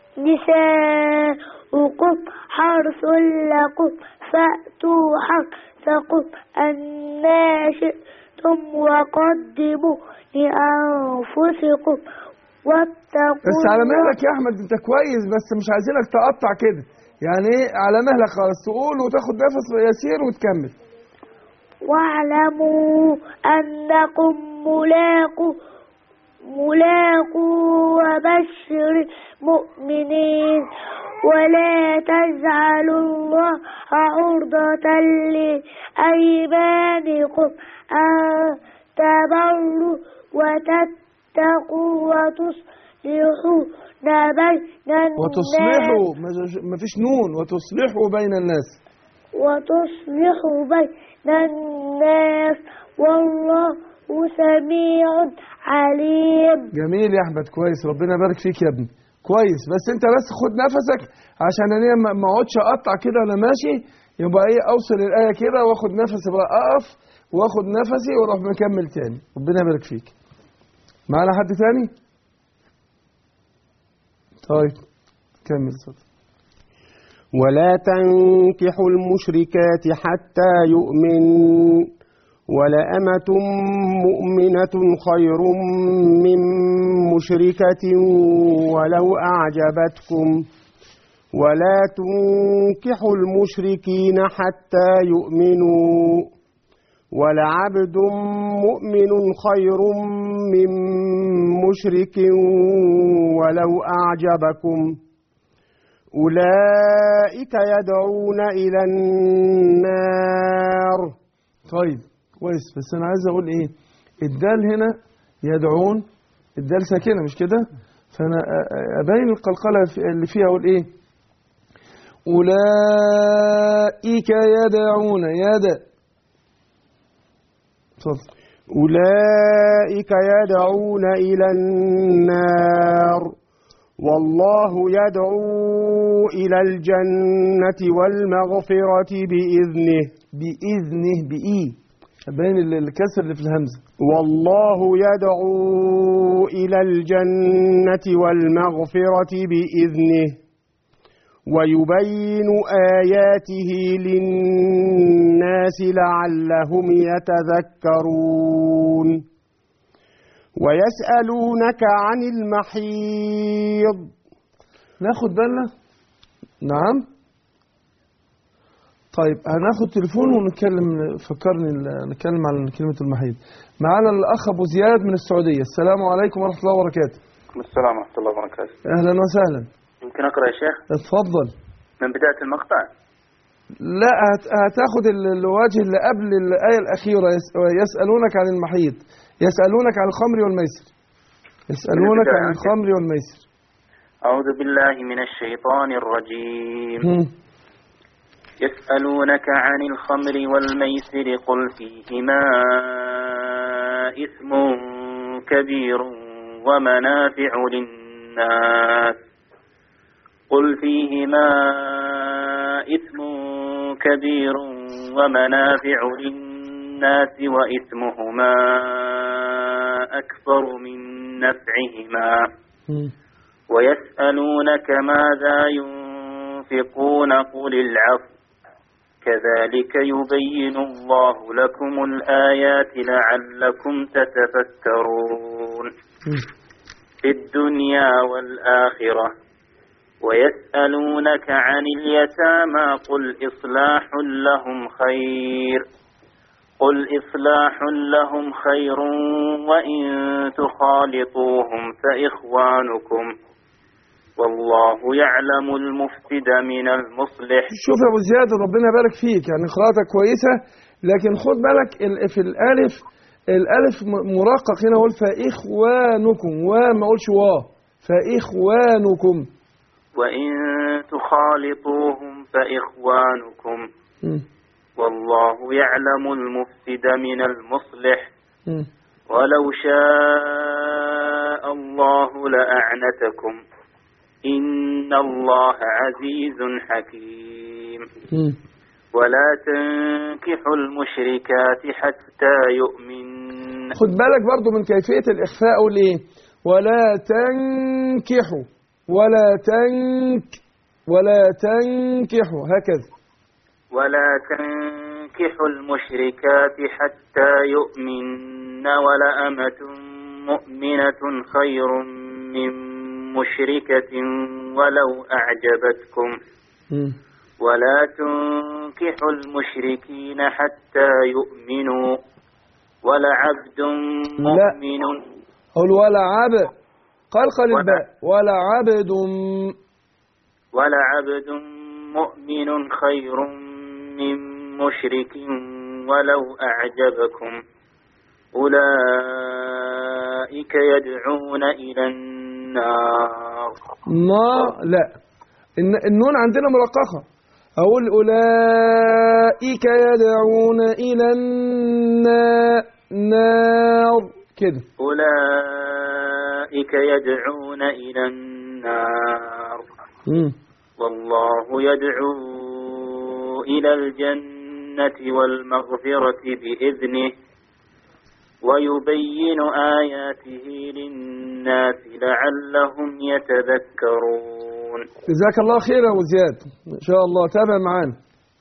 نساؤكم حرث لكم فأتوا حرثكم أنا شئتم وقدموا لأنفسكم واتقوا بس على الله. مهلك يا أحمد أنت كويس بس مش عايزينك تقطع كده يعني إيه على مهلك خالص تقول وتاخد نفس يسير وتكمل واعلموا أنكم ملاقوا ملاقوا وبشر المؤمنين ولا تجعلوا الله عرضة لأيمانكم أن تبروا وتتقوا وتصلحوا بين الناس وتصلحوا ما- ما فيش نون وتصلحوا بين الناس وتصلحوا بين الناس والله سميع عليم جميل يا احمد كويس ربنا يبارك فيك يا ابني كويس بس انت بس خد نفسك عشان انا ما- ما اقعدش اقطع كده وانا ماشي يبقى ايه اوصل الايه كده واخد نفسي بقى اقف واخد نفسي واروح مكمل تاني ربنا يبارك فيك معانا حد تاني طيب كمل اتفضل ولا تنكحوا المشركات حتى يؤمن ولأمة مؤمنة خير من مشركة ولو أعجبتكم ولا تنكحوا المشركين حتى يؤمنوا ولعبد مؤمن خير من مشرك ولو أعجبكم أولئك يدعون إلى النار طيب كويس بس انا عايز اقول ايه الدال هنا يدعون الدال ساكنه مش كده فانا أ- أ- ابين القلقله في- اللي فيها اقول ايه اولئك يدعون يد اتفضل أولئك يدعون إلى النار والله يدعو إلى الجنة والمغفرة بإذنه بإذنه بإي باين ال- الكسر اللي في الهمزة والله يدعو إلى الجنة والمغفرة بإذنه ويبين آياته للناس لعلهم يتذكرون ويسألونك عن المحيض ناخد بالنا نعم طيب هناخد تليفون ونتكلم فكرني ال- نتكلم عن كلمة المحيض معانا الأخ أبو زياد من السعودية السلام عليكم ورحمة الله وبركاته السلام ورحمة الله وبركاته أهلا وسهلا يمكن أقرأ يا شيخ اتفضل من بداية المقطع لا هت- هتاخد ال- الوجه اللي قبل الآية الأخيرة يس- يسألونك عن المحيض يسألونك عن الخمر والميسر يسألونك عن الخمر والميسر أعوذ بالله من الشيطان الرجيم هم. يسألونك عن الخمر والميسر قل فيهما إثم كبير ومنافع للناس قل فيهما إثم كبير ومنافع للناس وإثمهما أكبر من نفعهما ويسألونك ماذا ينفقون قل العفو كذلك يبين الله لكم الآيات لعلكم تتفكرون في الدنيا والآخرة ويسألونك عن اليتامى قل إصلاح لهم خير قل إصلاح لهم خير وإن تخالطوهم فإخوانكم والله يعلم المفسد من المصلح شوف يا ابو زياد ربنا يبارك فيك يعني قراءتك كويسه لكن خد بالك ال- في الالف الالف م- مرقق هنا اقول فاخوانكم وما اقولش وا فاخوانكم وإن تخالطوهم فإخوانكم مم. والله يعلم المفسد من المصلح مم. ولو شاء الله لأعنتكم إن الله عزيز حكيم مم. ولا تنكحوا المشركات حتى يؤمن خد بالك برضو من كيفيه الاخفاء اقول ايه ولا تنكحوا ولا تنك ولا تنكحوا هكذا ولا تنكحوا المشركات حتى يؤمن ولأمة مؤمنة خير من مشركة ولو أعجبتكم مم. ولا تنكحوا المشركين حتى يؤمنوا ولعبد مؤمن قول ولا عبد قلقل الباء ولا عبد ولعبد مؤمن خير من مشرك ولو أعجبكم أولئك يدعون إلى النار ما لا الن- النون عندنا مرققة أقول أولئك يدعون إلى النا- النار كده أولئك يدعون إلى النار مم. والله يدعو إلى الجنة الجنة والمغفرة بإذنه ويبين آياته للناس لعلهم يتذكرون جزاك الله خير يا أبو زياد إن شاء الله تابع معانا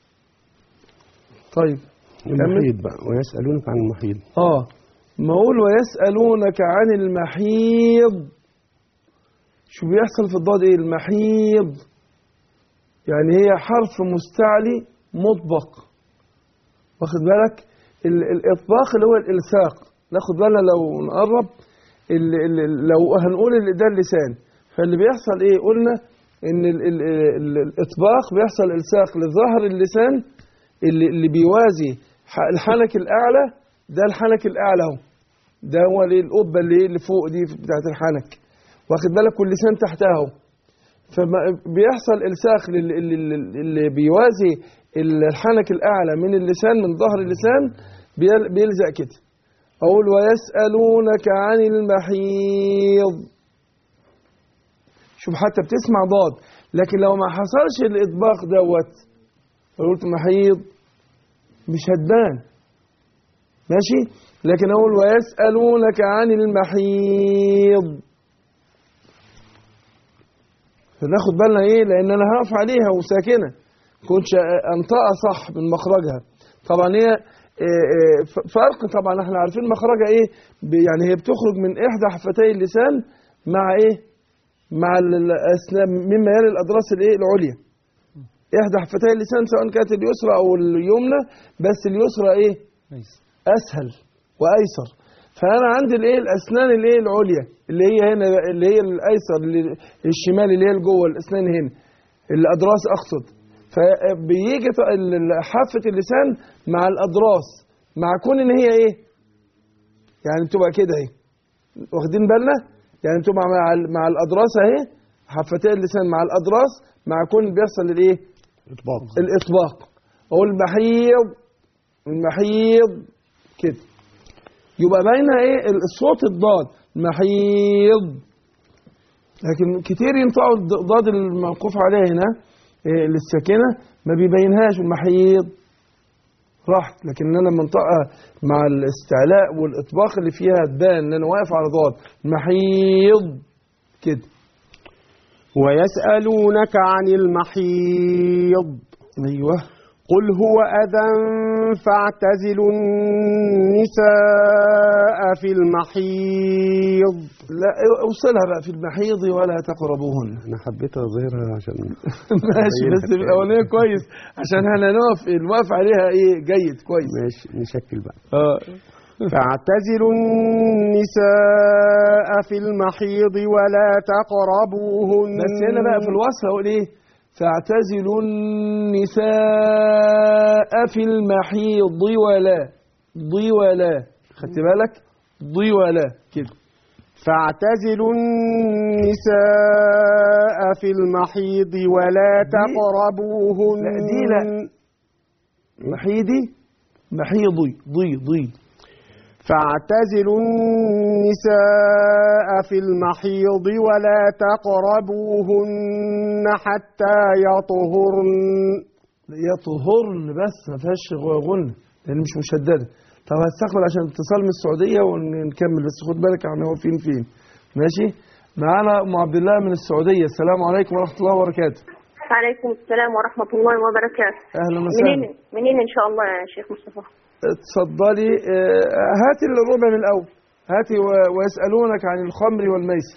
طيب المحيض بقى ويسألونك عن المحيض اه ما اقول ويسألونك عن المحيض شو بيحصل في الضاد ايه المحيض يعني هي حرف مستعلي مطبق واخد بالك ال- الاطباق اللي هو الالصاق ناخد بالنا لو نقرب ال ال لو هنقول ال- ده اللسان فاللي بيحصل ايه قلنا ان ال ال ال الاطباق بيحصل الصاق لظهر اللسان اللي, اللي بيوازي ح- الحنك الاعلى ده الحنك الاعلى اهو ده هو الايه القبه اللي إيه اللي فوق دي بتاعت الحنك واخد بالك واللسان تحتها اهو فبيحصل الساخ لل- اللي, اللي- اللي بيوازي الحنك الاعلى من اللسان من ظهر اللسان بيل- بيلزق كده اقول ويسالونك عن المحيض شوف حتى بتسمع ضاد لكن لو ما حصلش الاطباق دوت لو قلت محيض مش هتبان ماشي لكن اقول ويسالونك عن المحيض فناخد بالنا ايه لان انا هقف عليها وساكنه كنتش انطقها صح من مخرجها طبعا هي إيه إيه ف- فرق طبعا احنا عارفين مخرجها ايه ب- يعني هي بتخرج من احدى حفتي اللسان مع ايه مع ال- الاسنان مما يلي الاضراس الايه العليا احدى حفتي اللسان سواء كانت اليسرى او اليمنى بس اليسرى ايه اسهل وايسر فانا عندي الايه الاسنان الايه العليا اللي هي هنا اللي هي الايسر اللي الشمال اللي هي جوه الاسنان هنا الاضراس اقصد فبيجي ط- ال- ال- حافه اللسان مع الاضراس مع كون ان هي ايه يعني بتبقى كده اهي واخدين بالنا يعني بتبقى مع ال- مع الاضراس اهي حفتي اللسان مع الاضراس مع كون بيحصل الايه اطباق الاطباق او المحيض المحيض كده يبقى باينه ايه الصوت الضاد محيض لكن كتير ينطقوا الض- ضاد الموقوف عليه هنا إيه للساكنه ما بيبينهاش المحيض راحت لكن انا لما انطقها مع الاستعلاء والاطباق اللي فيها تبان ان انا واقف على ضاد محيض كده ويسألونك عن المحيض ايوه قل هو أذى فاعتزلوا النساء في المحيض لا اوصلها بقى في المحيض ولا تقربوهن انا حبيت اظهرها عشان ماشي بس الاولانيه كويس عشان احنا نقف الوقف عليها ايه جيد كويس ماشي نشكل بقى اه فاعتزلوا النساء في المحيض ولا تقربوهن بس هنا بقى في الوصف اقول ايه فاعتزلوا النساء في المحيض ولا ضي ولا خدت بالك ضي ولا كده فاعتزلوا النساء في المحيض ولا تقربوهن لا دي لا محيضي محيضي ضي ضي فاعتزلوا النساء في المحيض ولا تقربوهن حتى يطهرن يطهرن بس ما فيهاش غن لان مش مشدده طب هستقبل عشان اتصال من السعوديه ونكمل بس خد بالك عن هو فين فين ماشي معانا ام عبد الله من السعوديه السلام عليكم ورحمه الله وبركاته وعليكم السلام ورحمة الله وبركاته اهلا منين وسهلا منين إن شاء الله يا شيخ مصطفى اتفضلي آه، هاتي الربع من الاول هاتي و- ويسالونك عن الخمر والميسر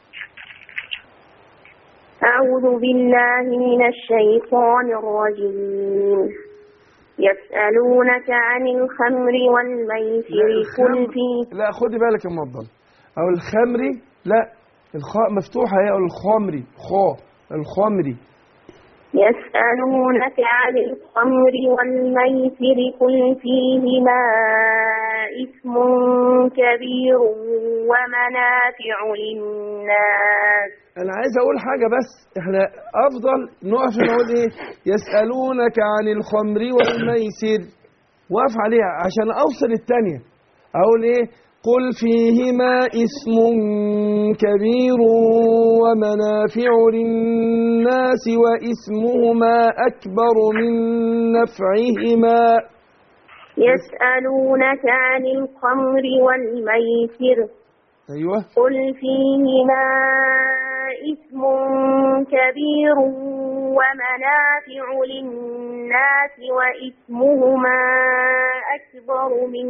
أعوذ بالله من الشيطان الرجيم يسألونك عن الخمر والميسر قل فيه لا خدي بالك يا مفضل او الخمري لا الخاء مفتوحه هي الخمري خا الخمري يسألونك عن الخمر والميسر قل فيهما إثم كبير ومنافع للناس انا عايز اقول حاجه بس احنا افضل نقف نقول ايه يسالونك عن الخمر والميسر واقف عليها عشان اوصل الثانيه اقول ايه قل فيهما اسم كبير ومنافع للناس واسمهما أكبر من نفعهما يسألونك عن الخمر والميسر أيوة قل فيهما إثم كبير ومنافع للناس وإثمهما أكبر من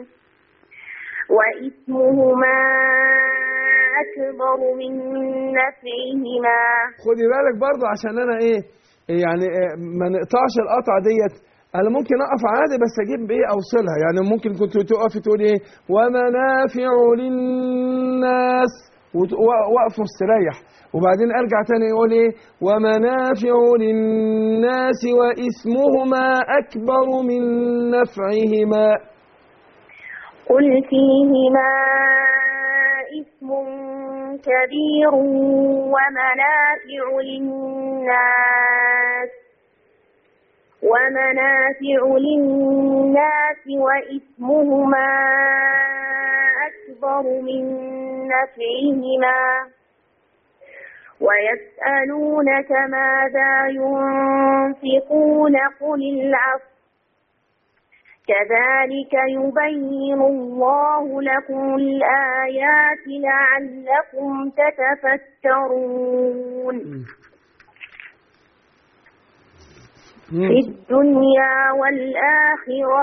وإثمهما أكبر من نفعهما خدي بالك برضه عشان انا ايه يعني إيه ما نقطعش القطعه ديت انا ممكن اقف عادي بس اجيب ايه اوصلها يعني ممكن كنت تقفي تقولي ايه ومنافع للناس وت- و- واقف مستريح وبعدين ارجع تاني يقول ايه ومنافع للناس واسمهما اكبر من نفعهما قل فيهما إثم كبير ومنافع للناس ومنافع للناس وإثمهما أكبر من نفعهما ويسألونك ماذا ينفقون قل العفو كذلك يبين الله لكم الآيات لعلكم تتفكرون في الدنيا والآخرة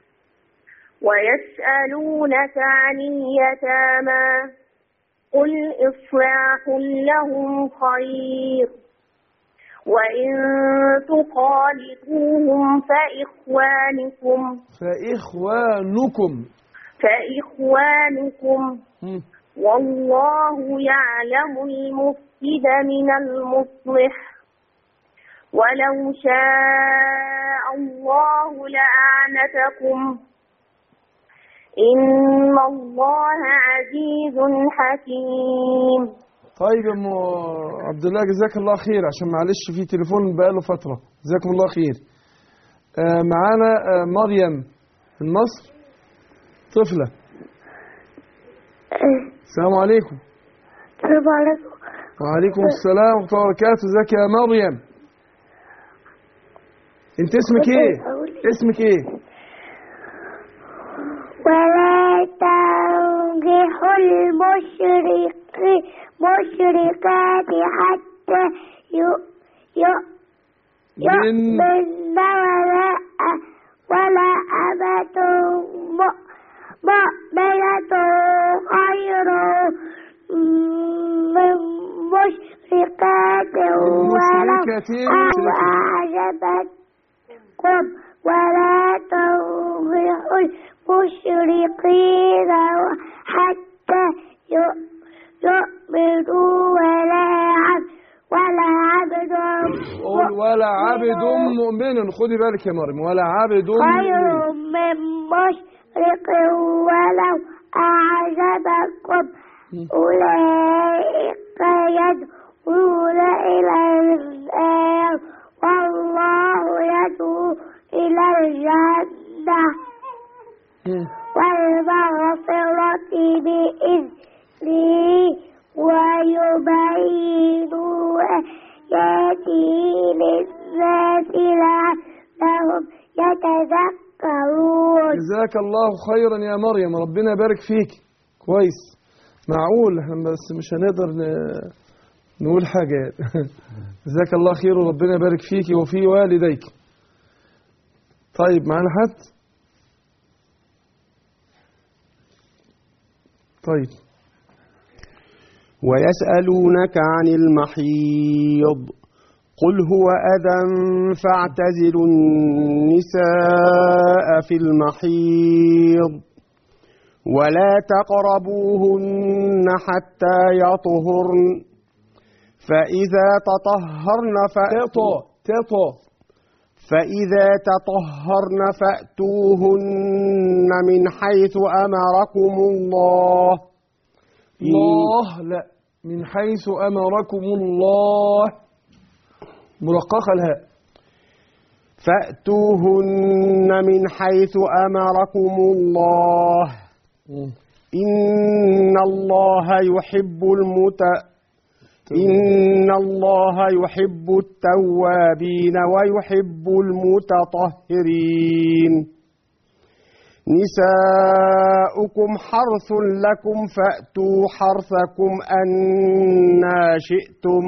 ويسألونك عن اليتامى قل إصلاح لهم خير وإن تخالطوهم فإخوانكم فاخوانكم فإخوانكم مم. والله يعلم المفسد من المصلح ولو شاء الله لأعنتكم إن الله عزيز حكيم طيب يا ام عبد الله جزاك الله خير عشان معلش في تليفون بقاله فتره جزاكم الله خير آه معانا آه مريم من مصر طفله السلام عليكم السلام عليكم وعليكم السلام ورحمه الله وبركاته ازيك يا مريم انت اسمك ايه اسمك ايه ولا تنكحوا المشرك مشركات حتى يؤ يؤ من يؤمن ولا ولا أمة مؤ- مؤمنة خير من مشركات ولو مشركة أو مشركة. أعجبتكم ولا تنكحوا المشركين حتى يؤ- يؤمنوا ولا عبد ولا عبد قول ولا عبد مؤمن خدي بالك يا مريم ولا عبد خير مؤمن من مشرق ولو أعجبكم أولئك يدعون إلى النار والله يدعو إلى الجنة والمغفرة بإذنه ويبين آياته للناس لعلهم يتذكرون جزاك الله خيرا يا مريم ربنا يبارك فيك كويس معقول احنا بس مش هنقدر ن- نقول حاجة يعني. جزاك الله خير وربنا يبارك فيك وفي والديك طيب معانا حد طيب ويسألونك عن المحيض قل هو أذى فاعتزلوا النساء في المحيض ولا تقربوهن حتى يطهرن فإذا تطهرن فأتوا فإذا تطهرن فأتوهن من حيث أمركم الله الله لا من حيث أمركم الله مرققة الهاء فأتوهن من حيث أمركم الله إن الله يحب المت إن الله يحب التوابين ويحب المتطهرين نساؤكم حرث لكم فأتوا حرثكم أنا شئتم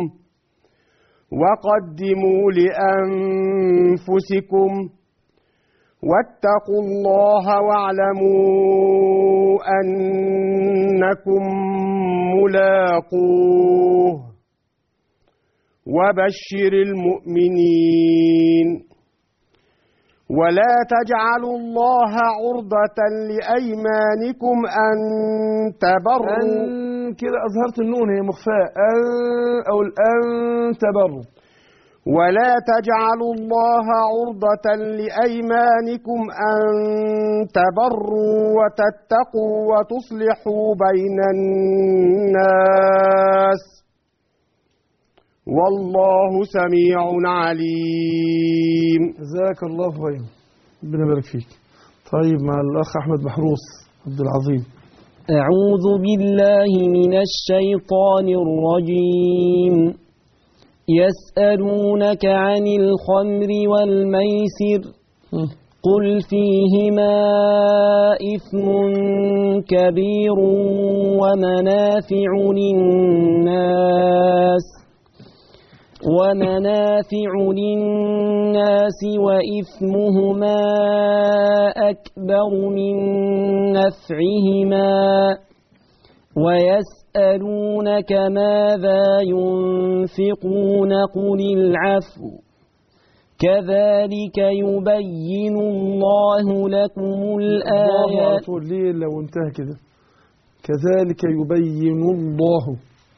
وقدموا لأنفسكم واتقوا الله واعلموا أنكم ملاقوه وبشر المؤمنين ولا تجعلوا الله عرضة لأيمانكم أن تبروا أن كده أظهرت النون هي مخفاة أن أو الأن تبروا ولا تجعلوا الله عرضة لأيمانكم أن تبروا وتتقوا وتصلحوا بين الناس والله سميع عليم جزاك الله خيرا ربنا يبارك فيك طيب مع الأخ أحمد محروس عبد العظيم أعوذ بالله من الشيطان الرجيم يسألونك عن الخمر والميسر قل فيهما إثم كبير ومنافع للناس ومنافع للناس وإثمهما أكبر من نفعهما ويسألونك ماذا ينفقون قل العفو كذلك يبين الله لكم الله الآيات أطول ليه لو انتهى كده كذلك يبين الله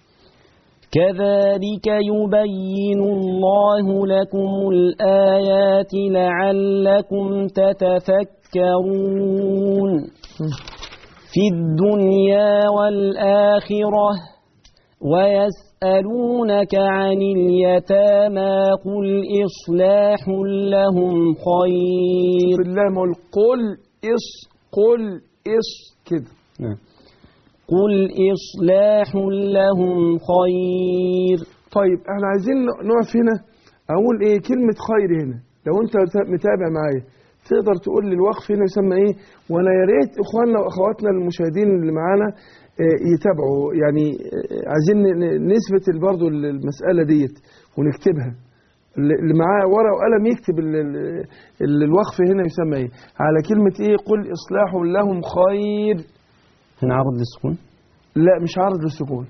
كذلك يبين الله لكم الآيات لعلكم تتفكرون في الدنيا والآخرة ويسألونك عن اليتامى قل إصلاح لهم خير بالله ما قل إص قل إص كده قل إصلاح لهم خير طيب احنا عايزين نقف هنا اقول ايه كلمة خير هنا لو انت متابع معايا تقدر تقول لي الوقف هنا يسمى ايه وانا يا ريت اخواننا واخواتنا المشاهدين اللي معانا آه، يتابعوا يعني آه، عايزين ن- ن- نثبت برضه المسألة ديت ونكتبها اللي اللي معاه ورقة وقلم يكتب ال- ال- ال- الوقف هنا يسمى ايه على كلمة ايه قل اصلاح لهم خير هنعرض للسكون لا مش عارض للسكون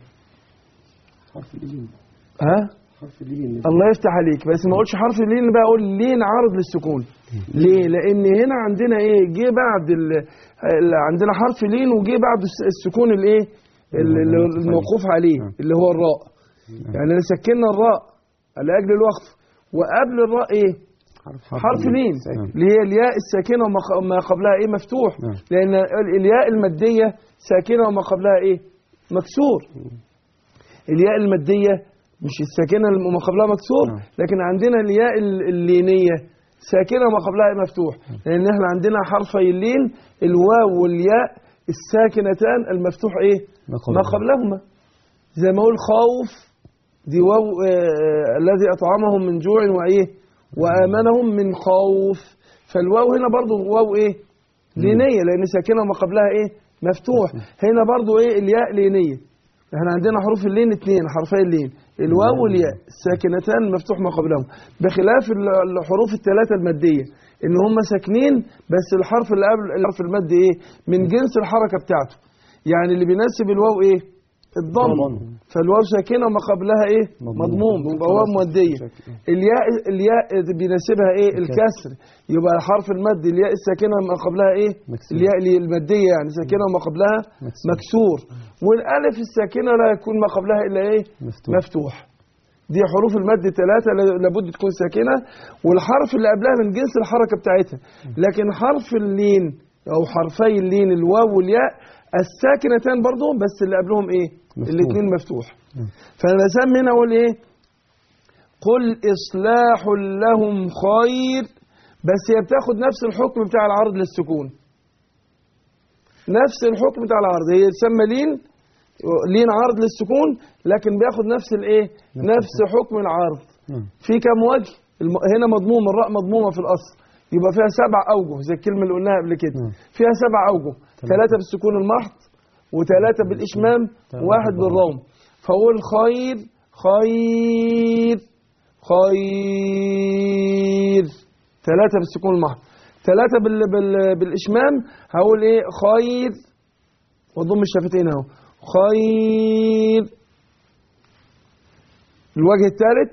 ها الله يفتح عليك بس ما اقولش حرف اللين بقى اقول لين عارض للسكون ليه لان هنا عندنا ايه جه بعد ال... ال- عندنا حرف لين وجه بعد الس- السكون الايه ال- ال- الموقوف عليه اللي هو الراء يعني انا سكننا الراء لاجل الوقف وقبل الراء ايه حرف لين اللي هي الياء الساكنه وما خ- ما قبلها ايه مفتوح لان ال- الياء الماديه ساكنه وما قبلها ايه مكسور الياء الماديه مش الساكنه وما قبلها مكسور لكن عندنا الياء ال- اللينيه ساكنه وما قبلها إيه مفتوح لان احنا عندنا حرفي اللين الواو والياء الساكنتان المفتوح ايه ما قبلهما زي ما اقول خوف دي واو آه الذي اطعمهم من جوع وايه وامنهم من خوف فالواو هنا برضو واو ايه لينيه لان ساكنه وما قبلها ايه مفتوح هنا برضو ايه الياء لينيه احنا عندنا حروف اللين اثنين حرفي اللين الواو والياء الساكنتان المفتوح ما قبلهم بخلاف ال- الحروف الثلاثه الماديه ان هم ساكنين بس الحرف اللي قبل الحرف المادي ايه من جنس الحركه بتاعته يعني اللي بيناسب الواو ايه الضم فالواو ساكنه وما قبلها ايه مضموم يبقى واو ماديه الياء الياء بيناسبها ايه الكسر يبقى الحرف المادي الياء الساكنه ما قبلها ايه الياء اللي- الماديه يعني ساكنه وما قبلها مكسور والالف الساكنه لا يكون ما قبلها الا ايه مفتوح دي حروف المد ثلاثة لا- لابد تكون ساكنة والحرف اللي قبلها من جنس الحركة بتاعتها لكن حرف اللين أو حرفي اللين الواو والياء الساكنتان برضو بس اللي قبلهم ايه الاثنين مفتوح فانا بسمي هنا اقول ايه قل اصلاح لهم خير بس هي بتاخد نفس الحكم بتاع العرض للسكون نفس الحكم بتاع العرض هي تسمى لين لين عرض للسكون لكن بياخد نفس الايه نفس حكم العرض نعم. في كام وجه الم... هنا مضموم الراء مضمومه في الاصل يبقى فيها سبع اوجه زي الكلمه اللي قلناها قبل كده فيها سبع اوجه ثلاثه بالسكون المحض وثلاثه بالاشمام واحد بالروم فاقول خير خير خير ثلاثه بالسكون المحض ثلاثه بال... بال... بالاشمام هقول ايه خير واضم الشفتين اهو خير الوجه الثالث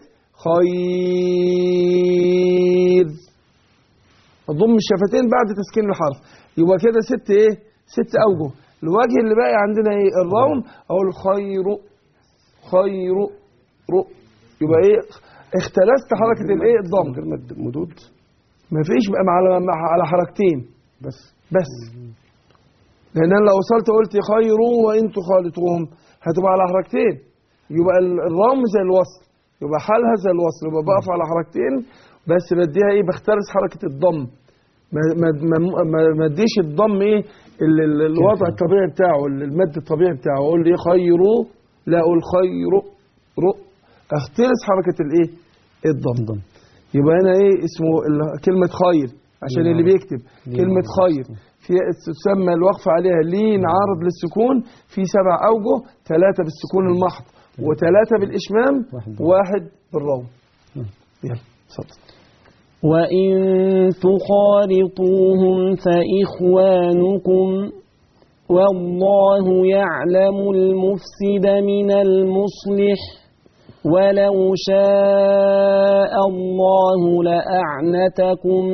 خير اضم الشفتين بعد تسكين الحرف يبقى كده ست ايه ست اوجه الوجه اللي باقي عندنا ايه الروم اقول خير خير رو يبقى ايه اختلست حركه الايه الضم مدود ما فيش بقى على مع- على حركتين بس بس لان انا لو وصلت قلت خيروا وان تخالطوهم هتبقى على حركتين يبقى ال- الرم زي الوصل يبقى حالها زي الوصل يبقى بقف على حركتين بس بديها ايه بخترس حركه الضم ما ما ما ما, ما اديش الضم ايه ال- ال- الوضع الطبيعي بتاعه ال- المد الطبيعي بتاعه اقول ايه خيروا لا اقول خيروا رو اخترس حركه الايه الضم يبقى هنا ايه اسمه ال- كلمه خير عشان نعم. اللي بيكتب نعم. كلمه خير في تسمى الوقف عليها لين عارض للسكون في سبع اوجه ثلاثه بالسكون المحض وثلاثه بالاشمام واحد بالروم يلا اتفضل وإن تخالطوهم فإخوانكم والله يعلم المفسد من المصلح ولو شاء الله لأعنتكم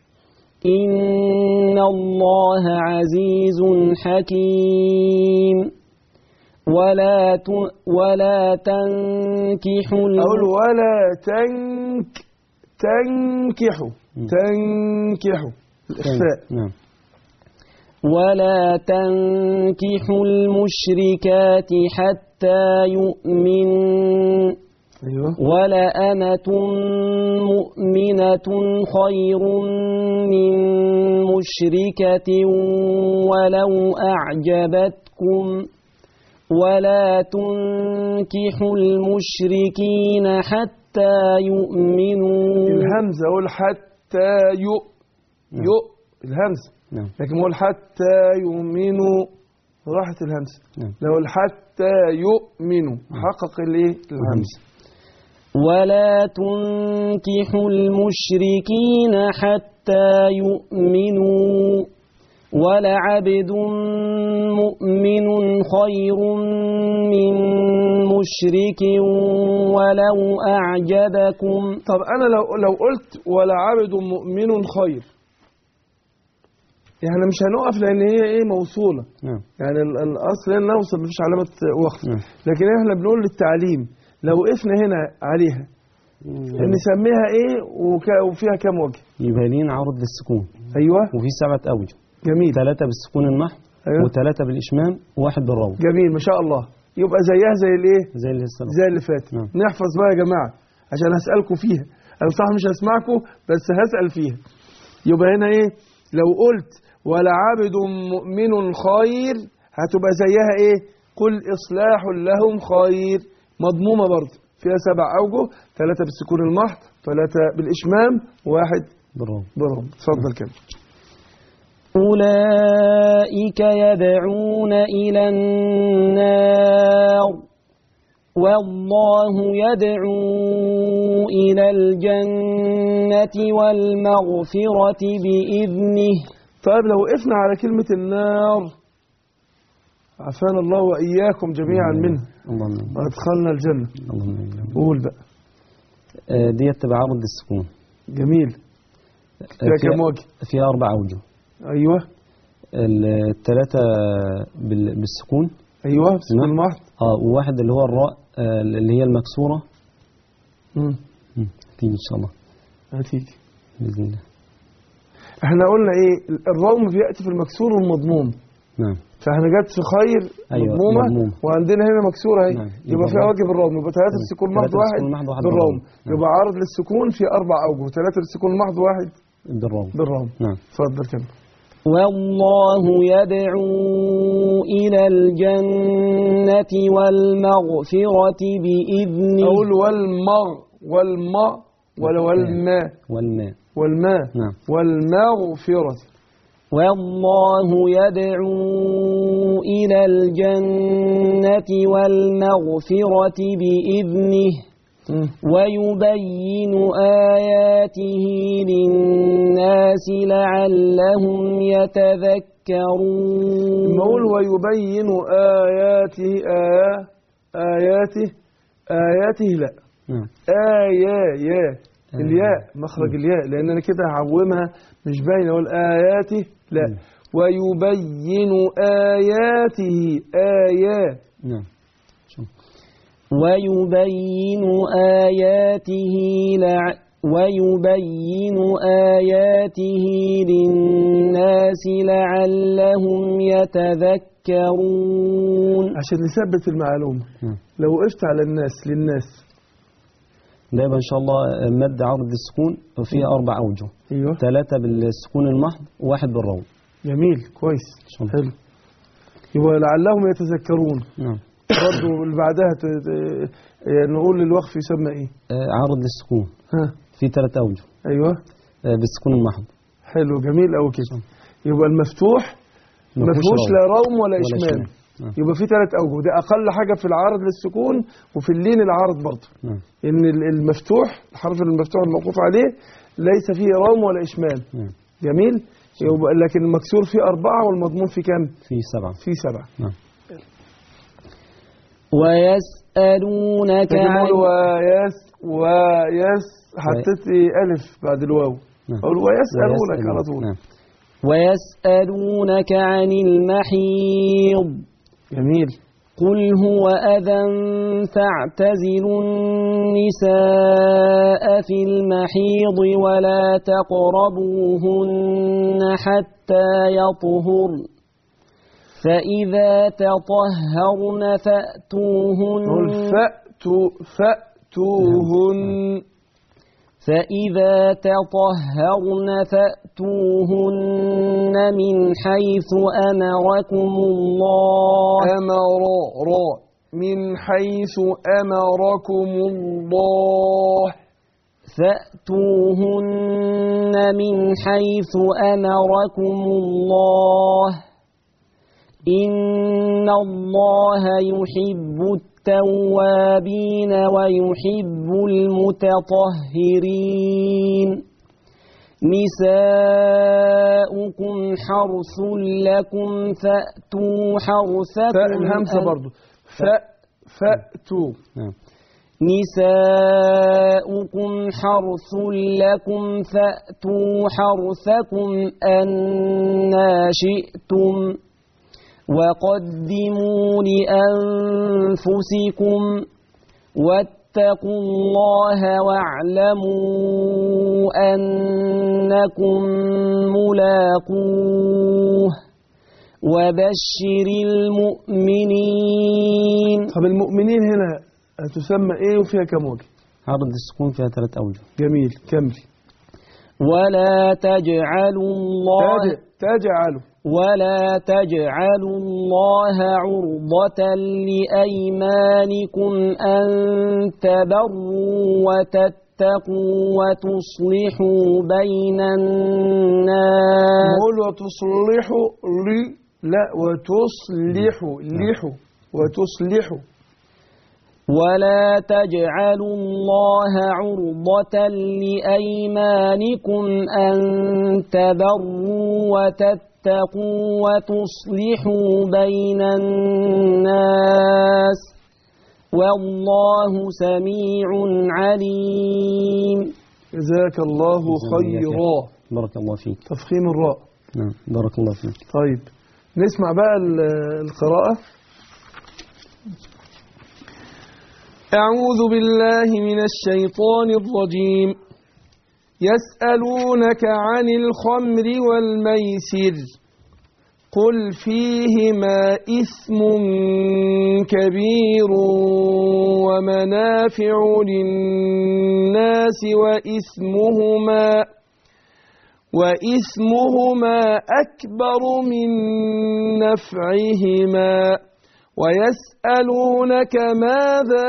إن الله عزيز حكيم ولا ت... ولا تنكحوا الم- اقول ولا تنك تنكحوا تنكحوا الاخفاء نعم ولا تنكحوا المشركات حتى يؤمن أيوة. ولأمة مؤمنة خير من مشركة ولو أعجبتكم ولا تنكحوا المشركين حتى يؤمنوا الهمزه اقول حتى يؤ يؤ الهمزه نعم. لكن اقول حتى يؤمنوا راحت الهمزه نعم. لو اقول حتى يؤمنوا حقق الايه الهمزه ولا تنكحوا المشركين حتى يؤمنوا ولعبد مؤمن خير من مشرك ولو أعجبكم طب انا لو لو قلت ولا عبد مؤمن خير يعني مش هنقف لان هي ايه موصوله نعم يعني ال- الاصل ان نوصل مفيش علامه وقف نعم. لكن احنا بنقول للتعليم لو وقفنا هنا عليها نسميها ايه وك- وفيها كام وجه يبقى لين عرض للسكون ايوه وفي سبعة أوجه جميل ثلاثة بالسكون المحض أيوة. وثلاثة بالإشمام وواحد بالروم جميل ما شاء الله يبقى زيها زي الايه زي اللي السبب زي اللي فات نعم. نحفظ بقى يا جماعه عشان هسالكم فيها انا صح مش هسمعكم بس هسال فيها يبقى هنا ايه لو قلت ولا عبد مؤمن خير هتبقى زيها ايه قل اصلاح لهم خير مضمومه برضه فيها سبع اوجه ثلاثه بالسكون المحض ثلاثه بالاشمام واحد بالروم بالروم اتفضل كده أولئك يدعون إلى النار والله يدعو إلى الجنة والمغفرة بإذنه طيب لو وقفنا على كلمه النار عافانا الله واياكم جميعا منها اللهم وادخلنا الجنه اللهم آمين. قول بقى آه، ديت تبقى عرض السكون جميل آه، فيها كم وجه فيها أربع أوجه ايوه الثلاثة بال- بالسكون ايوه بسم نعم. المحض اه وواحد اللي هو الراء آه، اللي هي المكسورة مم. مم، تيجي إن شاء الله هتيجي بإذن الله احنا قلنا ايه الروم بياتي في المكسور والمضموم نعم فاحنا جت في خير أيوة، مضمومه مضموم. وعندنا هنا مكسوره اهي نعم. يبقى يبقى فيها الروم. وجه بالروم يبقى ثلاثه بالسكون محض ثلاثة واحد بالسكون محض واحد بالروم بالروم. نعم. يبقى عرض للسكون في اربع اوجه ثلاثه بالسكون محض واحد بالروم بالروم نعم اتفضل كده والله يدعو إلى الجنة والمغفرة بإذنه أقول والمغ والماء ولا والماء والماء والماء نعم والمغفرة والله يدعو إلى الجنة والمغفرة بإذنه ويبين آياته للناس لعلهم يتذكرون نقول ويبين آياته آية آياته آياته لا نعم آية يا الياء مخرج الياء لأن أنا كده هعومها مش باينة أقول آياته لا ويبين آياته آيات نعم ويبين آياته لع ويبين آياته للناس لعلهم يتذكرون عشان نثبت المعلومة لو وقفت على الناس للناس ده يبقى إن شاء الله مد عرض السكون وفيها أربع أوجه أيوه ثلاثة بالسكون المحض وواحد بالروم جميل كويس حلو يبقى لعلهم يتذكرون نعم برضه اللي بعدها ت... ت... يعني نقول الوقف يسمى ايه؟ آه، عرض السكون ها في ثلاث أوجه ايوه آه، بالسكون المحض حلو جميل قوي كده يبقى المفتوح ما مفهوش فيهوش روم. لا روم ولا ولا اشمال شمال. نعم. يبقى في ثلاث اوجه دي اقل حاجه في العارض للسكون وفي اللين العارض برضه نعم ان ال- المفتوح الحرف المفتوح الموقوف عليه ليس فيه روم ولا اشمال نعم جميل يبقى لكن المكسور فيه أربعة والمضمون فيه كام؟ في سبعة فيه سبعة نعم ويسألونك لكن عن أقول ويس ويس حطيت إيه ألف بعد الواو نعم. أقول ويسألونك على طول نعم ويسألونك عن المحيض جميل قل هو أذى فاعتزلوا النساء في المحيض ولا تقربوهن حتى يطهرن فإذا تطهرن نقول فأتوهن فأتوا فأتوهن فإذا تطهرن فأتوهن من حيث أمركم الله أمر را من حيث أمركم الله فأتوهن من حيث أمركم الله إن الله يحب التوابين ويحب المتطهرين نساؤكم حرث لكم فأتوا حرثكم فاء الهمسة أن- برضو فاء فأتوا نعم نساؤكم حرث لكم فأتوا حرثكم أنا شئتم وقدموا لأنفسكم واتقوا الله واعلموا أنكم ملاقوه وبشر المؤمنين طب المؤمنين هنا هتسمى إيه وفيها كم وجه؟ عرض السكون فيها ثلاث أوجه جميل كمل ولا تجعلوا الله تج- تجعلوا ولا تجعلوا الله عرضة لأيمانكم أن تبروا وتتقوا وتصلحوا بين الناس نقول وتصلحوا لي لا وتصلحوا لحوا وتصلحوا ولا تجعلوا الله عرضة لأيمانكم أن تبروا وتتقوا وتصلحوا بين الناس والله سميع عليم جزاك الله خيرا بارك الله فيك تفخيم الراء نعم بارك الله فيك طيب نسمع بقى ال- القراءة أعوذ بالله من الشيطان الرجيم يسألونك عن الخمر والميسر قل فيهما إثم كبير ومنافع للناس وإثمهما وإثمهما أكبر من نفعهما ويسألونك ماذا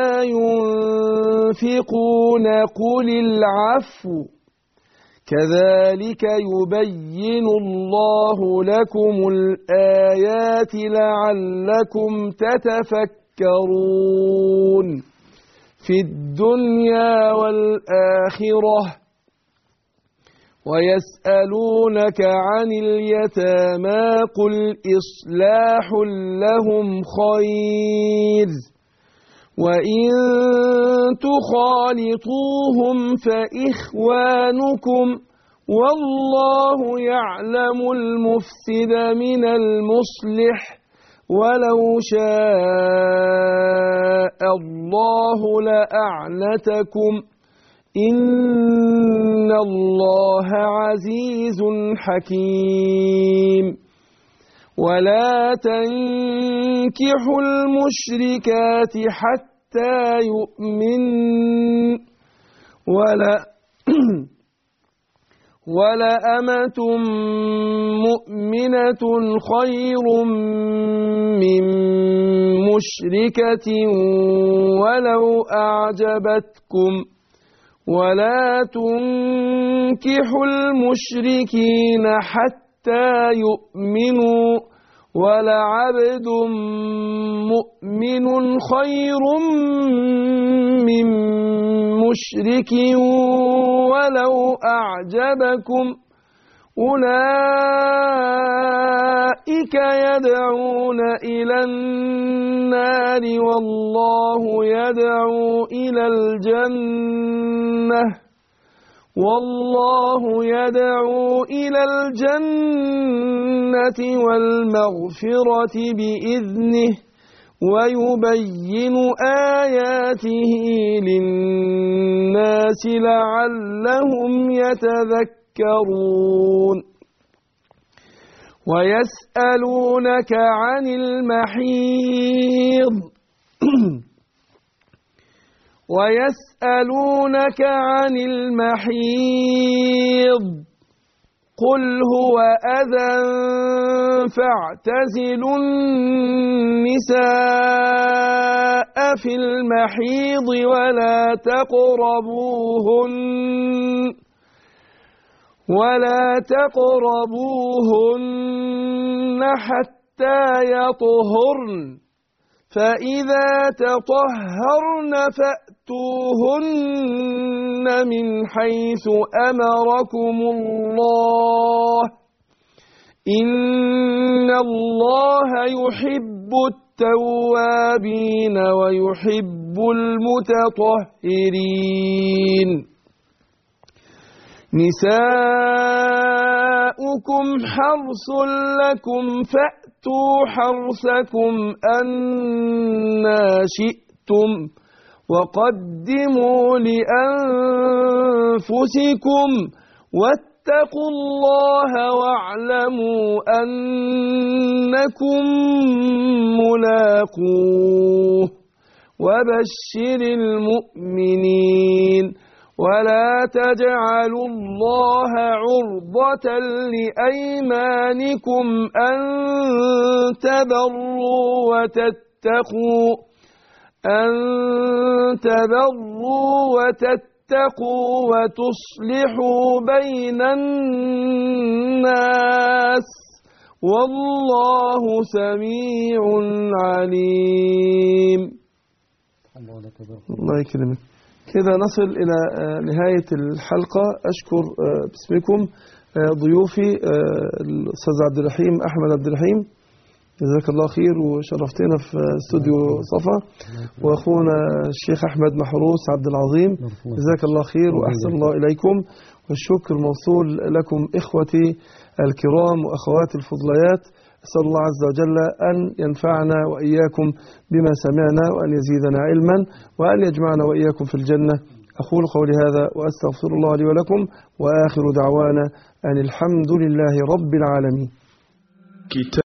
ينفقون قل العفو كذلك يبين الله لكم الآيات لعلكم تتفكرون في الدنيا والآخرة ويسألونك عن اليتامى قل إصلاح لهم خير وإن تخالطوهم فإخوانكم والله يعلم المفسد من المصلح ولو شاء الله لأعنتكم إن الله عزيز حكيم ولا تنكحوا المشركات حتى يؤمن ولا ولأمة مؤمنة خير من مشركة ولو أعجبتكم ولا تنكحوا المشركين حتى يؤمنوا ولعبد مؤمن خير من مشرك ولو أعجبكم أولئك يدعون إلى النار والله يدعو إلى الجنة والله يدعو إلى الجنة والمغفرة بإذنه ويبين آياته للناس لعلهم يتذكرون ويسألونك عن المحيض ويسألونك عن المحيض قل هو أذى فاعتزلوا النساء في المحيض ولا تقربوهن ولا تقربوهن حتى يطهرن فإذا تطهرن فأتوهن من حيث أمركم الله إن الله يحب التوابين ويحب المتطهرين نساؤكم حرص لكم فأتوا حرثكم أنا شئتم وقدموا لأنفسكم واتقوا الله واعلموا أنكم ملاقوه وبشر المؤمنين ولا تجعلوا الله عرضة لأيمانكم أن تبروا وتتقوا أن تبروا وتتقوا وتصلحوا بين الناس والله سميع عليم الله يكرمك كده نصل إلى نهاية الحلقة أشكر باسمكم ضيوفي الأستاذ عبد الرحيم أحمد عبد الرحيم جزاك الله خير وشرفتنا في استوديو صفا واخونا الشيخ احمد محروس عبد العظيم جزاك الله خير واحسن الله اليكم والشكر موصول لكم اخوتي الكرام واخواتي الفضليات اسال الله عز وجل ان ينفعنا واياكم بما سمعنا وان يزيدنا علما وان يجمعنا واياكم في الجنه اقول قولي هذا واستغفر الله لي ولكم واخر دعوانا ان الحمد لله رب العالمين